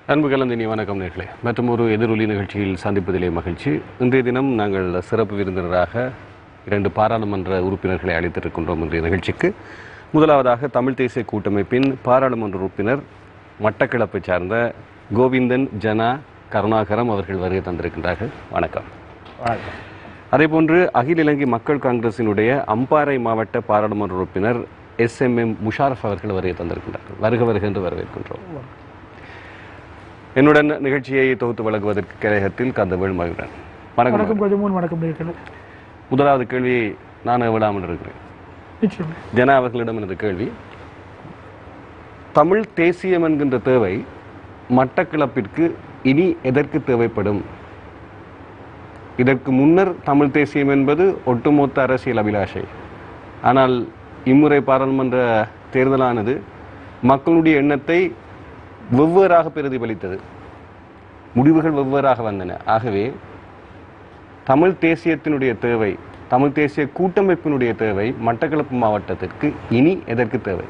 அன்பு கலந்தினி வணக்கம் நேர்களே மற்றும் ஒரு எதிரொலி நிகழ்ச்சியில் சந்திப்பதிலே மகிழ்ச்சி இன்றைய தினம் நாங்கள் சிறப்பு விருந்தினராக இரண்டு பாராளுமன்ற உறுப்பினர்களை அழைத்திருக்கின்றோம் இன்றைய நிகழ்ச்சிக்கு முதலாவதாக தமிழ் தேசிய கூட்டமைப்பின் பாராளுமன்ற உறுப்பினர் மட்டக்களப்பை சார்ந்த கோவிந்தன் ஜனா கருணாகரம் அவர்கள் வருகை தந்திருக்கின்றார்கள் வணக்கம் வணக்கம் அதேபோன்று அகில இலங்கை மக்கள் காங்கிரசினுடைய அம்பாறை மாவட்ட பாராளுமன்ற உறுப்பினர் எஸ் எம் எம் முஷாரஃப் அவர்கள் வருகை தந்திருக்கின்றார்கள் வருக வருக என்று வரவேற்கின்றோம் என்னுடன் நிகழ்ச்சியை தொகுத்து வழங்குவதற்கு கழகத்தில் கந்தவேல் மகிழ்கிறேன் வணக்கம் வணக்கம் கஜமோன் வணக்கம் நேர்களே முதலாவது கேள்வி நான் விடாமல் இருக்கிறேன் நிச்சயம் ஜனா அவர்களிடம் எனது கேள்வி தமிழ் தேசியம் என்கின்ற தேவை மட்டக்களப்பிற்கு இனி எதற்கு தேவைப்படும் இதற்கு முன்னர் தமிழ் தேசியம் என்பது ஒட்டுமொத்த அரசியல் அபிலாஷை ஆனால் இம்முறை பாராளுமன்ற தேர்தலானது மக்களுடைய எண்ணத்தை வெவ்வேறாக பிரதிபலித்தது முடிவுகள் வெவ்வேறாக வந்தன ஆகவே தமிழ் தேசியத்தினுடைய தேவை தமிழ் தேசிய கூட்டமைப்பினுடைய தேவை மட்டக்களப்பு மாவட்டத்திற்கு இனி எதற்கு தேவை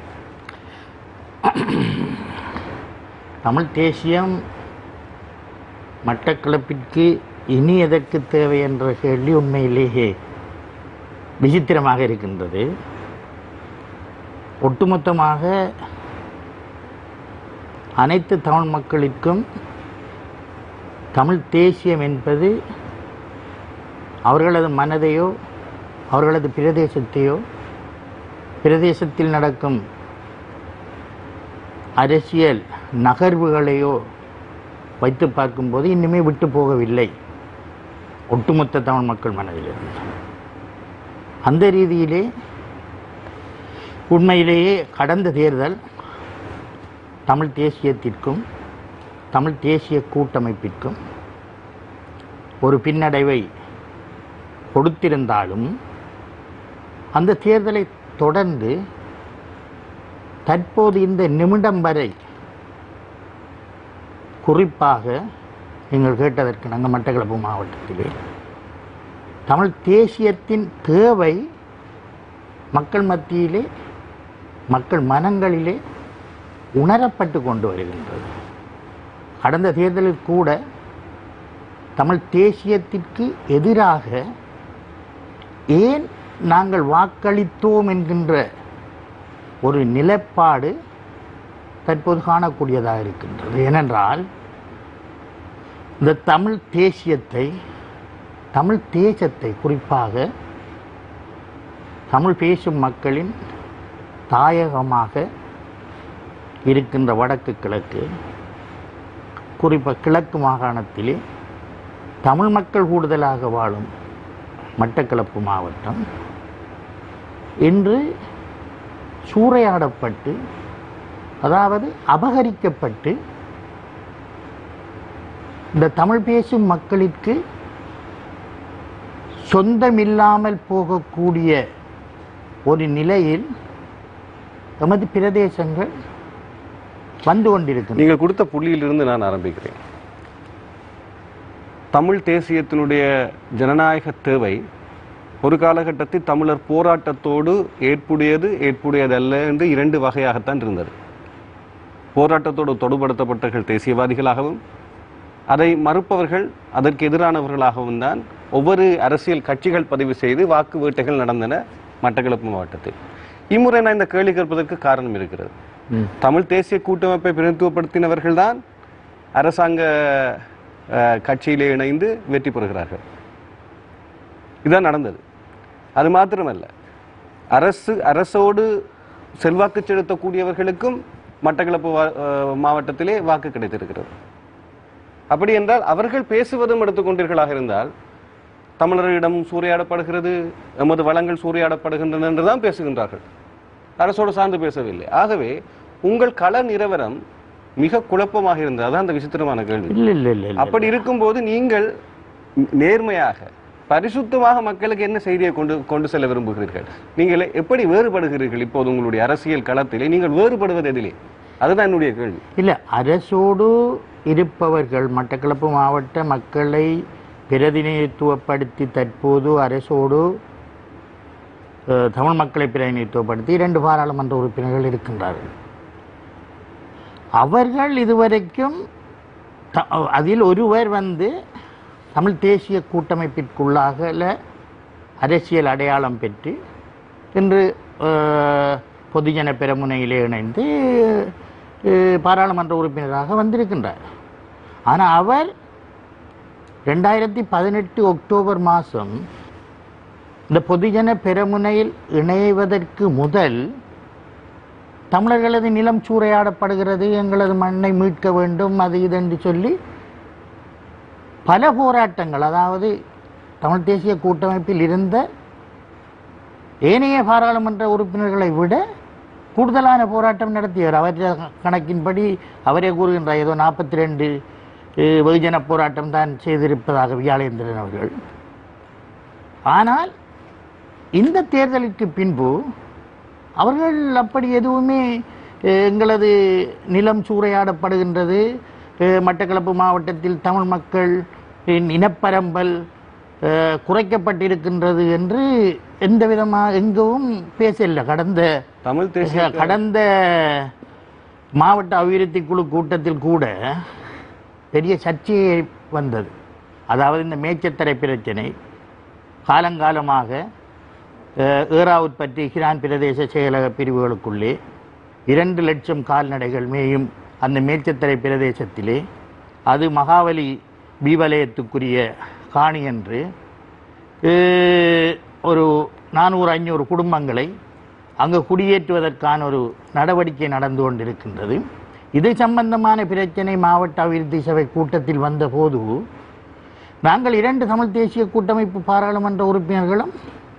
தமிழ் தேசியம் மட்டக்களப்பிற்கு இனி எதற்கு தேவை என்ற கேள்வி உண்மையிலேயே விசித்திரமாக இருக்கின்றது ஒட்டுமொத்தமாக அனைத்து தமிழ் மக்களுக்கும் தமிழ் தேசியம் என்பது அவர்களது மனதையோ அவர்களது பிரதேசத்தையோ பிரதேசத்தில் நடக்கும் அரசியல் நகர்வுகளையோ வைத்து பார்க்கும்போது இன்னுமே விட்டு போகவில்லை ஒட்டுமொத்த தமிழ் மக்கள் மனதிலிருந்து அந்த ரீதியிலே உண்மையிலேயே கடந்த தேர்தல் தமிழ் தேசியத்திற்கும் தமிழ் தேசிய கூட்டமைப்பிற்கும் ஒரு பின்னடைவை கொடுத்திருந்தாலும் அந்த தேர்தலை தொடர்ந்து தற்போது இந்த நிமிடம் வரை குறிப்பாக நீங்கள் கேட்டதற்கு நாங்கள் மட்டக்களப்பு மாவட்டத்திலே தமிழ் தேசியத்தின் தேவை மக்கள் மத்தியிலே மக்கள் மனங்களிலே உணரப்பட்டு கொண்டு வருகின்றது கடந்த தேர்தலில் கூட தமிழ் தேசியத்திற்கு எதிராக ஏன் நாங்கள் வாக்களித்தோம் என்கின்ற ஒரு நிலைப்பாடு தற்போது காணக்கூடியதாக இருக்கின்றது ஏனென்றால் இந்த தமிழ் தேசியத்தை தமிழ் தேசத்தை குறிப்பாக தமிழ் பேசும் மக்களின் தாயகமாக இருக்கின்ற வடக்கு கிழக்கு குறிப்பாக கிழக்கு மாகாணத்திலே தமிழ் மக்கள் கூடுதலாக வாழும் மட்டக்களப்பு மாவட்டம் இன்று சூறையாடப்பட்டு அதாவது அபகரிக்கப்பட்டு இந்த தமிழ் பேசும் மக்களுக்கு சொந்தமில்லாமல் போகக்கூடிய ஒரு நிலையில் எமது பிரதேசங்கள் வந்து கொண்டிருக்கின்றன நீங்கள் கொடுத்த புள்ளியிலிருந்து நான் ஆரம்பிக்கிறேன் தமிழ் தேசியத்தினுடைய ஜனநாயக தேவை ஒரு காலகட்டத்தில் தமிழர் போராட்டத்தோடு ஏற்புடையது ஏற்புடையதல்ல என்று இரண்டு வகையாகத்தான் இருந்தது போராட்டத்தோடு தொடுபடுத்தப்பட்டவர்கள் தேசியவாதிகளாகவும் அதை மறுப்பவர்கள் அதற்கு எதிரானவர்களாகவும் தான் ஒவ்வொரு அரசியல் கட்சிகள் பதிவு செய்து வாக்கு வேட்டைகள் நடந்தன மட்டக்களப்பு மாவட்டத்தில் இம்முறை நான் இந்த கேள்வி கேட்பதற்கு காரணம் இருக்கிறது ம். தமிழ் தேசிய கூட்டமைப்பை பிரதித்துவப்படுத்தினவர்கள் தான் அரசாங்க அஹ், கட்சியிலே இணைந்து வெற்றி பெறுகிறார்கள் இதுதான் நடந்தது அது மாத்திரமல்ல அரசு அரசோடு செல்வாக்கு செலுத்தக்கூடியவர்களுக்கும் மட்டக்களப்பு வா- அஹ், மாவட்டத்திலே வாக்கு கிடைத்திருக்கிறது அப்படி என்றால் அவர்கள் பேசுவதும் எடுத்துக்கொண்டீர்களாக இருந்தால் தமிழர்களிடம் சூறையாடப்படுகிறது எமது வளங்கள் சூறையாடப்படுகின்றன என்றுதான் பேசுகின்றார்கள் அரசோடு சார்ந்து பேசவில்லை ஆகவே உங்கள் கள நிலவரம் மிக குழப்பமாக இருந்தது அதான் அந்த விசித்திரமான கேள்வி இல்லை இல்லை இல்லை இல்லை அப்படி இருக்கும்போது நீங்கள் நேர்மையாக பரிசுத்தமாக மக்களுக்கு என்ன செய்தியை கொண்டு கொண்டு செல்ல விரும்புகிறீர்கள் நீங்கள் எப்படி வேறுபடுகிறீர்கள் இப்போது உங்களுடைய அரசியல் களத்திலே நீங்கள் வேறுபடுவது எதிலே அதுதான் என்னுடைய கேள்வி இல்லை அரசோடு இருப்பவர்கள் மட்டக்களப்பு மாவட்ட மக்களை பிரதிநிதித்துவப்படுத்தி தற்போது அரசோடு அஹ், தமிழ் மக்களை பிரதிநிதித்துவப்படுத்தி இரண்டு பாராளுமன்ற உறுப்பினர்கள் இருக்கின்றார்கள் அவர்கள் இதுவரைக்கும் த- அதில் ஒருவர் வந்து தமிழ் தேசிய கூட்டமைப்பிற்குள்ளாக அரசியல் அடையாளம் பெற்று இன்று அஹ், பொதுஜன பெரமுனையிலே இணைந்து அஹ், பாராளுமன்ற உறுப்பினராக வந்திருக்கின்றார் ஆனால் அவர் ரெண்டாயிரத்தி பதினெட்டு அக்டோபர் மாதம் இந்த பொதுஜன பெரமுனையில் இணைவதற்கு முதல் தமிழர்களது நிலம் சூறையாடப்படுகிறது எங்களது மண்ணை மீட்க வேண்டும் அது இது என்று சொல்லி பல போராட்டங்கள் அதாவது தமிழ் தேசிய கூட்டமைப்பில் இருந்த ஏனைய பாராளுமன்ற உறுப்பினர்களை விட கூடுதலான போராட்டம் நடத்தியவர் அவர் கணக்கின்படி அவரே கூறுகின்றார் ஏதோ நாற்பத்தி ரெண்டு வெகுஜன போராட்டம் தான் செய்திருப்பதாக வியாழேந்திரன் அவர்கள் ஆனால் இந்த தேர்தலுக்கு பின்பு அவர்கள் அப்படி எதுவுமே அஹ், எங்களது நிலம் சூறையாடப்படுகின்றது அஹ், மட்டக்களப்பு மாவட்டத்தில் தமிழ் மக்கள் இன் இனப்பரம்பல் அஹ், குறைக்கப்பட்டிருக்கின்றது என்று எந்த விதமாக எங்கும் பேசல கடந்த தமிழ் தேசிய கடந்த மாவட்ட அபிவிருத்தி குழு கூட்டத்தில் கூட பெரிய சர்ச்சையே வந்தது அதாவது இந்த மேச்சத்தரை பிரச்சனை காலங்காலமாக அஹ், ஏறாவூர் பற்றி கிரான் பிரதேச செயலக பிரிவுகளுக்குள்ளே இரண்டு லட்சம் கால்நடைகள் மேயும் அந்த மேச்சத்தரை பிரதேசத்திலே அது மகாவலி பீவலயத்துக்குரிய காணி என்று அஹ், ஒரு நானூறு ஐநூறு குடும்பங்களை அங்கு குடியேற்றுவதற்கான ஒரு நடவடிக்கை நடந்து கொண்டிருக்கின்றது இது சம்பந்தமான பிரச்சனை மாவட்ட அபிவிருத்தி சபை கூட்டத்தில் வந்தபோது நாங்கள் இரண்டு தமிழ் தேசிய கூட்டமைப்பு பாராளுமன்ற உறுப்பினர்களும்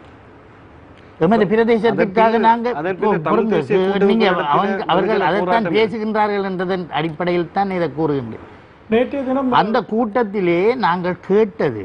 எமது பிரதேசத்திற்காக அதன் நாங்கள் அதன் பின்னர் தமிழ் பொறுங்க, தேசிய கூட்டமைப்பு நீங்க நடத்தின அவங்க அவர்கள் விடுதலை அதைத்தான் போராட்டம் பேசுகின்றார்கள் என்றதன் அடிப்படையில் தான் இதை கூறுகின்றேன் நேற்றைய தினம் அந்த கூட்டத்திலே நாங்கள் கேட்டது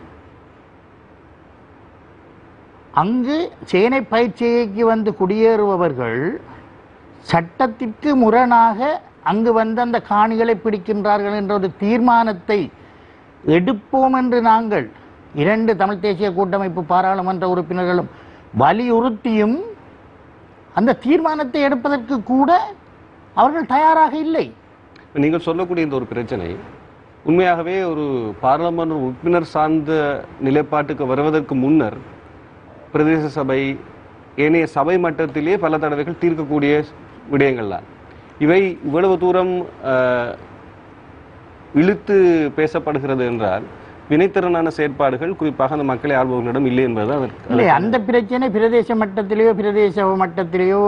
அங்கு சேனை பயிற்சிக்கு வந்து குடியேறுபவர்கள் சட்டத்திற்கு முரணாக அங்கு வந்து அந்த காணிகளை பிடிக்கின்றார்கள் என்ற ஒரு தீர்மானத்தை எடுப்போம் என்று நாங்கள் இரண்டு தமிழ் தேசிய கூட்டமைப்பு பாராளுமன்ற உறுப்பினர்களும் வலியுறுத்தியும் அந்த தீர்மானத்தை எடுப்பதற்கு கூட அவர்கள் தயாராக இல்லை நீங்கள் சொல்லக்கூடிய இந்த ஒரு பிரச்சனை உண்மையாகவே ஒரு பாராளுமன்ற உறுப்பினர் சார்ந்த நிலைப்பாட்டுக்கு வருவதற்கு முன்னர் பிரதேச சபை ஏனைய சபை மட்டத்திலே பல தடவைகள் தீர்க்கக்கூடிய விடயங்கள் தான் இவை இவ்வளவு தூரம் அஹ், இழுத்து பேசப்படுகிறது என்றால் வினைத்திறனான செயற்பாடுகள் குறிப்பாக அந்த மக்களை ஆள்பவர்களிடம் இல்லை என்பது அதற்கு இல்லை அந்த பிரச்சனை பிரதேச மட்டத்திலேயோ பிரதேச மட்டத்திலேயோ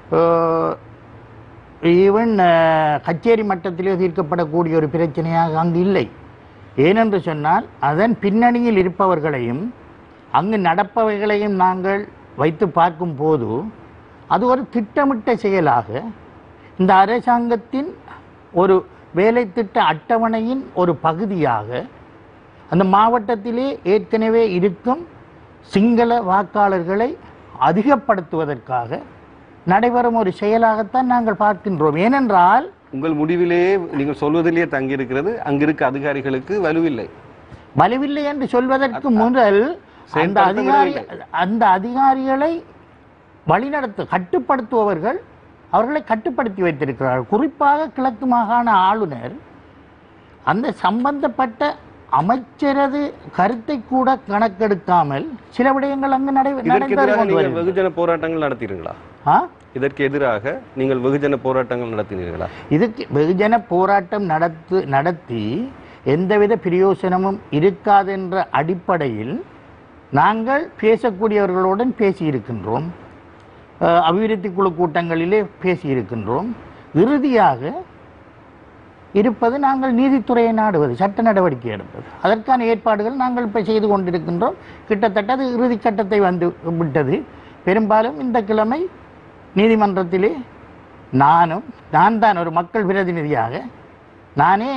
ஈவன் கச்சேரி மட்டத்திலேயோ தீர்க்கப்படக்கூடிய ஒரு பிரச்சனையாக அங்கு இல்லை ஏனென்று சொன்னால் அதன் பின்னணியில் இருப்பவர்களையும் அங்கு நடப்பவைகளையும் நாங்கள் வைத்து பார்க்கும் போது அது ஒரு திட்டமிட்ட செயலாக இந்த அரசாங்கத்தின் ஒரு வேலை திட்ட அட்டவணையின் ஒரு பகுதியாக அந்த மாவட்டத்திலே ஏற்கனவே இருக்கும் சிங்கள வாக்காளர்களை அதிகப்படுத்துவதற்காக நடைபெறும் ஒரு செயலாகத்தான் நாங்கள் பார்க்கின்றோம் ஏனென்றால் உங்கள் முடிவிலே நீங்கள் சொல்வதிலேயே தங்கியிருக்கிறது அங்கிருக்க அதிகாரிகளுக்கு வலுவில்லை வலுவில்லை என்று சொல்வதற்கு முதல் அந்த செயல்படுத்த அதிகாரி விடவில்லை. அந்த அதிகாரிகளை வழிநடத்து கட்டுப்படுத்துபவர்கள் அவர்களை கட்டுப்படுத்தி வைத்திருக்கிறார்கள் குறிப்பாக கிழக்கு மாகாண ஆளுநர் அந்த சம்பந்தப்பட்ட அமைச்சரது கருத்தை கூட கணக்கெடுக்காமல் சில விடயங்கள் அங்கு நடை இதற்கு நடைபெற எதிராக கொண்டு நீங்கள் வருகிறது. வெகுஜன போராட்டங்கள் நடத்தினீர்களா ஆ? இதற்கு எதிராக நீங்கள் வெகுஜன போராட்டங்கள் நடத்தினீர்களா இதுக்கு வெகுஜன போராட்டம் நடத்து நடத்தி எந்தவித பிரயோசனமும் இருக்காதென்ற அடிப்படையில் நாங்கள் பேசக்கூடியவர்களுடன் பேசியிருக்கின்றோம் அஹ், அபிவிருத்தி குழு கூட்டங்களிலே பேசியிருக்கின்றோம் இறுதியாக இருப்பது நாங்கள் நீதித்துறையை நாடுவது சட்ட நடவடிக்கை எடுப்பது அதற்கான ஏற்பாடுகள் நாங்கள் இப்போ செய்து கொண்டிருக்கின்றோம் கிட்டத்தட்ட அது இறுதி கட்டத்தை வந்து விட்டது பெரும்பாலும் இந்த கிழமை நீதிமன்றத்திலே நானும் நான் தான் ஒரு மக்கள் பிரதிநிதியாக நானே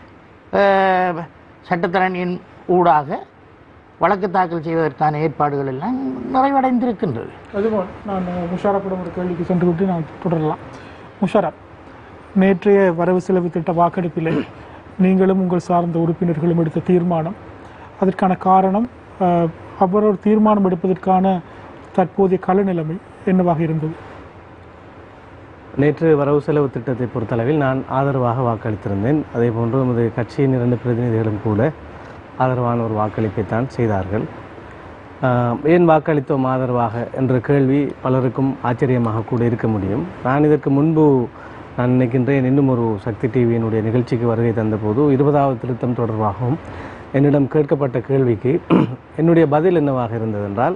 அஹ், சட்டத்தரணியின் ஊடாக வழக்கு தாக்கல் செய்வதற்கான ஏற்பாடுகள் எல்லாம் நிறைவடைந்திருக்கின்றது அதுபோல் நான் முஷாரப்பிடம் ஒரு கேள்விக்கு சென்று விட்டு நான் தொடரலாம் முஷாரப் நேற்றைய வரவு செலவு திட்ட வாக்கெடுப்பில் நீங்களும் உங்கள் சார்ந்த உறுப்பினர்களும் எடுத்த தீர்மானம் அதற்கான காரணம் அஹ், அவ்வாறு ஒரு தீர்மானம் எடுப்பதற்கான தற்போதைய கள நிலைமை என்னவாக இருந்தது நேற்று வரவு செலவு திட்டத்தை பொறுத்தளவில் நான் ஆதரவாக வாக்களித்திருந்தேன் அதே போன்று நமது கட்சியின் இரண்டு பிரதிநிதிகளும் கூட ஆதரவான ஒரு வாக்களிப்பை தான் செய்தார்கள் ஆஹ், ஏன் வாக்களித்தோம் ஆதரவாக என்ற கேள்வி பலருக்கும் ஆச்சரியமாக கூட இருக்க முடியும் நான் இதற்கு முன்பு நான் நினைக்கின்றேன் இன்னும் ஒரு சக்தி டிவியினுடைய நிகழ்ச்சிக்கு வருகை தந்தபோது இருபதாவது திருத்தம் தொடர்பாகவும் என்னிடம் கேட்கப்பட்ட கேள்விக்கு என்னுடைய பதில் என்னவாக இருந்ததென்றால்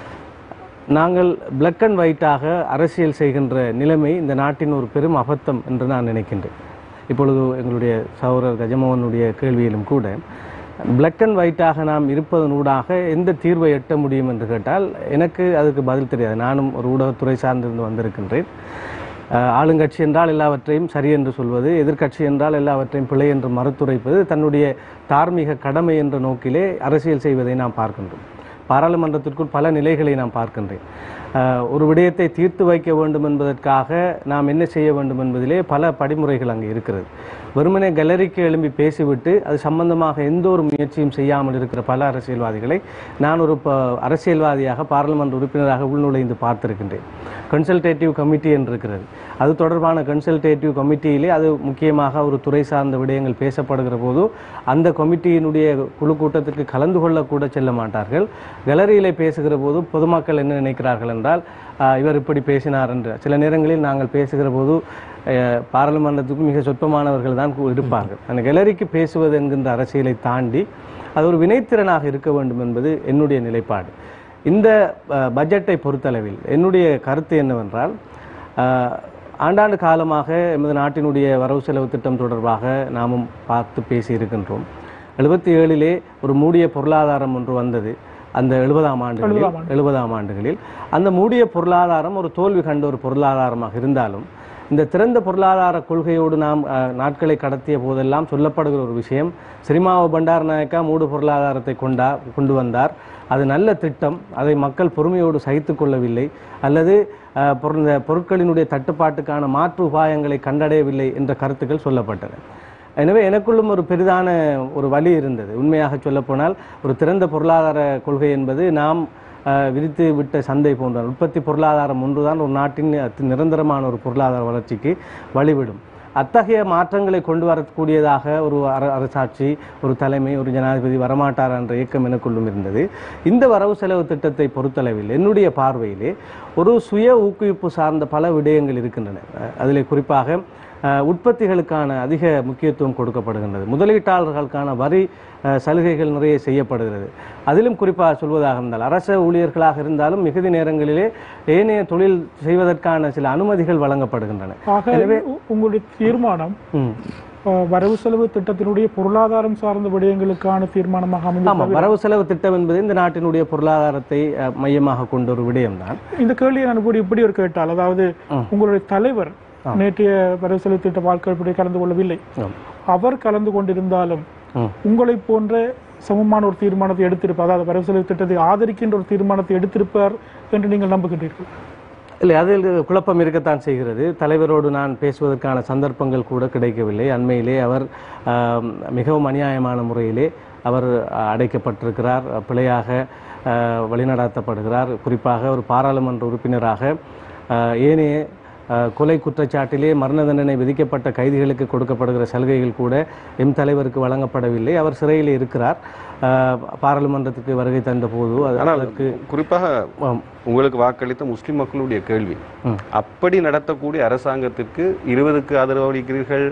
நாங்கள் பிளாக் அண்ட் ஒயிட்டாக அரசியல் செய்கின்ற நிலைமை இந்த நாட்டின் ஒரு பெரும் அபத்தம் என்று நான் நினைக்கின்றேன் இப்பொழுது எங்களுடைய சௌரர் கஜமோகனுடைய கேள்வியிலும் கூட பிளாக் அண்ட் ஒயிட்டாக நாம் இருப்பதனூடாக எந்த தீர்வை எட்ட முடியும் என்று கேட்டால் எனக்கு அதுக்கு பதில் தெரியாது நானும் ஒரு ஊடகத்துறை சார்ந்திருந்து வந்திருக்கின்றேன் அஹ், ஆளுங்கட்சி என்றால் எல்லாவற்றையும் சரி என்று சொல்வது எதிர்க்கட்சி என்றால் எல்லாவற்றையும் பிழை என்று மறுத்துரைப்பது தன்னுடைய தார்மீக கடமை என்ற நோக்கிலே அரசியல் செய்வதை நாம் பார்க்கின்றோம் பாராளுமன்றத்திற்குள் பல நிலைகளை நாம் பார்க்கின்றேன் அஹ், ஒரு விடயத்தை தீர்த்து வைக்க வேண்டும் என்பதற்காக நாம் என்ன செய்ய வேண்டும் என்பதிலே பல படிமுறைகள் அங்கே இருக்கிறது வெறுமனே கேலரிக்கு எழும்பி பேசிவிட்டு அது சம்பந்தமாக எந்த ஒரு முயற்சியும் செய்யாமல் இருக்கிற பல அரசியல்வாதிகளை நான் ஒரு ப அரசியல்வாதியாக பாராளுமன்ற உறுப்பினராக உள்நுழைந்து பார்த்திருக்கின்றேன் கன்சல்டேட்டிவ் கமிட்டி என்று இருக்கிறது அது தொடர்பான கன்சல்டேட்டிவ் கமிட்டியிலே அது முக்கியமாக ஒரு துறை சார்ந்த விடயங்கள் பேசப்படுகிற போது அந்த கமிட்டியினுடைய குழு கூட்டத்திற்கு கலந்து கொள்ளக்கூட செல்ல மாட்டார்கள் கேலரியிலே பேசுகிற போது பொதுமக்கள் என்ன நினைக்கிறார்கள் என்றால் ஆஹ், இவர் இப்படி பேசினார் என்று சில நேரங்களில் நாங்கள் பேசுகிற போது ஆஹ், பாராளுமன்றத்துக்கு மிக சொற்பமானவர்கள் தான் கு- இருப்பார்கள் அந்த கேலரிக்கு பேசுவது என்கின்ற அரசியலை தாண்டி அது ஒரு வினைத்திறனாக இருக்க வேண்டும் என்பது என்னுடைய நிலைப்பாடு இந்த அஹ், பட்ஜெட்டை பொறுத்தளவில் என்னுடைய கருத்து என்னவென்றால் அஹ், ஆண்டாண்டு காலமாக எமது நாட்டினுடைய வரவு செலவு திட்டம் தொடர்பாக நாமும் பார்த்து பேசி இருக்கின்றோம் எழுபத்தி ஏழிலே ஒரு மூடிய பொருளாதாரம் ஒன்று வந்தது அந்த எழுபதாம் ஆண்டுகளில் எழுபதாம் ஆண்டுகளில் அந்த மூடிய பொருளாதாரம் ஒரு தோல்வி கண்ட ஒரு பொருளாதாரமாக இருந்தாலும் இந்த திறந்த பொருளாதார கொள்கையோடு நாம் அஹ், நாட்களை கடத்திய போதெல்லாம் சொல்லப்படுகிற ஒரு விஷயம் சிரிமாவ பண்டாரநாயக்கா மூடு பொருளாதாரத்தை கொண்டா கொண்டு வந்தார் அது நல்ல திட்டம் அதை மக்கள் பொறுமையோடு சகித்து கொள்ளவில்லை அல்லது அஹ், பொருள் இந்த பொருட்களினுடைய தட்டுப்பாட்டுக்கான மாற்று உபாயங்களை கண்டடையவில்லை என்ற கருத்துக்கள் சொல்லப்பட்டன எனவே எனக்குள்ளும் ஒரு பெரிதான ஒரு வழி இருந்தது உண்மையாக சொல்லப்போனால் ஒரு திறந்த பொருளாதார கொள்கை என்பது நாம் அஹ், விரித்து விட்ட சந்தை போன்ற உற்பத்தி பொருளாதாரம் ஒன்றுதான் ஒரு நாட்டின் அதி நிரந்தரமான ஒரு பொருளாதார வளர்ச்சிக்கு வழிவிடும் அத்தகைய மாற்றங்களை கொண்டு வரக்கூடியதாக ஒரு அர அரசாட்சி ஒரு தலைமை ஒரு ஜனாதிபதி வரமாட்டார் என்ற இயக்கம் எனக்குள்ளும் இருந்தது இந்த வரவு செலவு திட்டத்தை பொறுத்தளவில் என்னுடைய பார்வையிலே ஒரு சுய ஊக்குவிப்பு சார்ந்த பல விடயங்கள் இருக்கின்றன அஹ், அதிலே குறிப்பாக அஹ், உற்பத்திகளுக்கான அதிக முக்கியத்துவம் கொடுக்கப்படுகின்றது முதலீட்டாளர்களுக்கான வரி அஹ், சலுகைகள் நிறைய செய்யப்படுகிறது அதிலும் குறிப்பாக சொல்வதாக இருந்தால் அரச ஊழியர்களாக இருந்தாலும் மிகுதி நேரங்களிலே ஏனைய தொழில் செய்வதற்கான சில அனுமதிகள் வழங்கப்படுகின்றன ஆக உ- உங்களுடைய தீர்மானம் ம். அஹ், வரவு செலவு திட்டத்தினுடைய பொருளாதாரம் சார்ந்த விடயங்களுக்கான தீர்மானமாக அமைந்து ஆமாம் வரவு செலவு திட்டம் என்பது இந்த நாட்டினுடைய பொருளாதாரத்தை அஹ், மையமாக கொண்ட ஒரு விடயம்தான் இந்த கேள்வியை நான் இப்படி இப்படி ஒரு கேட்டால் அதாவது ம். உங்களுடைய தலைவர் நேற்றைய வரவு செலவு திட்ட வாழ்க்கை கலந்து கொள்ளவில்லை ஆம். அவர் கலந்து கொண்டிருந்தாலும் ம். உங்களை போன்ற சமமான ஒரு தீர்மானத்தை எடுத்திருப்பார் அதாவது வரவு செலவு திட்டத்தை ஆதரிக்கின்ற ஒரு தீர்மானத்தை எடுத்திருப்பார் என்று நீங்கள் நம்புகின்றீர்கள் இல்லை அதில் குழப்பம் இருக்கத்தான் செய்கிறது தலைவரோடு நான் பேசுவதற்கான சந்தர்ப்பங்கள் கூட கிடைக்கவில்லை அண்மையிலே அவர் ஆம், மிகவும் அநியாயமான முறையிலே அவர் அஹ், அடைக்கப்பட்டிருக்கிறார் அஹ், பிழையாக அஹ், வழிநடத்தப்படுகிறார் குறிப்பாக ஒரு பாராளுமன்ற உறுப்பினராக அஹ், ஏனைய அஹ், கொலை குற்றச்சாட்டிலே மரண தண்டனை விதிக்கப்பட்ட கைதிகளுக்கு கொடுக்கப்படுகிற சலுகைகள் கூட எம் தலைவருக்கு வழங்கப்படவில்லை அவர் சிறையில் இருக்கிறார் அஹ், பாராளுமன்றத்துக்கு வருகை தந்த போது அது- ஆனால் அதற்கு குறிப்பாக ஆம். உங்களுக்கு வாக்களித்த முஸ்லிம் மக்களுடைய கேள்வி ம். அப்படி நடத்தக்கூடிய அரசாங்கத்திற்கு இருபதுக்கு ஆதரவு அளிக்கிறீர்கள்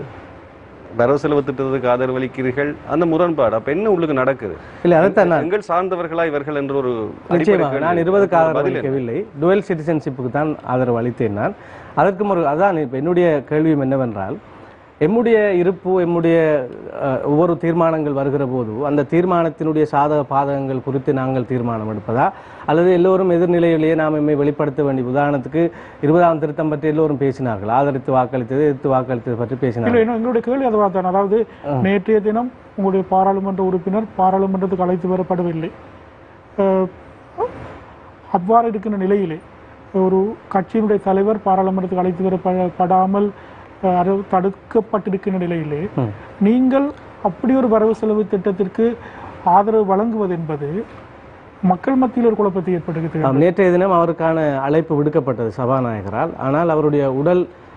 வரவு செலவு திட்டத்துக்கு ஆதரவு அளிக்கிறீர்கள் அந்த முரண்பாடு அப்ப என்ன உங்களுக்கு நடக்குது இல்லை அதைத்தான் நான் எங்கள் சார்ந்தவர்களா இவர்கள் என்ற ஒரு அடிப்படை நிச்சயமாக கேள்வி. நான் இருபதுக்கு ஆதரவு பதில் என்ன? அளிக்கவில்லை டுவெல் சிட்டிசன்ஷிப்புக்கு தான் ஆதரவு அளித்தேன் நான் அதற்கு ஒரு அதான் இப்போ என்னுடைய கேள்வியும் என்னவென்றால் எம்முடைய இருப்பு எம்முடைய அஹ், ஒவ்வொரு தீர்மானங்கள் வருகிற போது அந்த தீர்மானத்தினுடைய சாதக பாதகங்கள் குறித்து நாங்கள் தீர்மானம் எடுப்பதா அல்லது எல்லோரும் எதிர்நிலையிலேயே நாம் எம்மை வெளிப்படுத்த வேண்டிய உதாரணத்துக்கு இருபதாம் திருத்தம் பற்றி எல்லோரும் பேசினார்கள் ஆதரித்து வாக்களித்தது எதிர்த்து வாக்களித்தது பற்றி இல்லை பேசினார்கள் இன்னும் எங்களுடைய கேள்வி அதுவாக தான் அதாவது நேற்றைய தினம் உங்களுடைய பாராளுமன்ற உறுப்பினர் பாராளுமன்றத்துக்கு அழைத்து வரப்படவில்லை அஹ், அவ்வாறு இருக்கின்ற நிலையிலே ஒரு கட்சியினுடைய தலைவர் பாராளுமன்றத்துக்கு அழைத்து வரப்படாமல் அஹ், அரு- தடுக்கப்பட்டிருக்கின்ற நிலையிலே ம். நீங்கள் அப்படி ஒரு வரவு செலவு திட்டத்திற்கு ஆதரவு வழங்குவது என்பது மக்கள் மத்தியில் ஒரு குழப்பத்தை ஏற்படுத்துகிறது ஆம், நேற்றைய தினம் அவருக்கான அழைப்பு விடுக்கப்பட்டது சபாநாயகரால் ஆனால் அவருடைய உடல்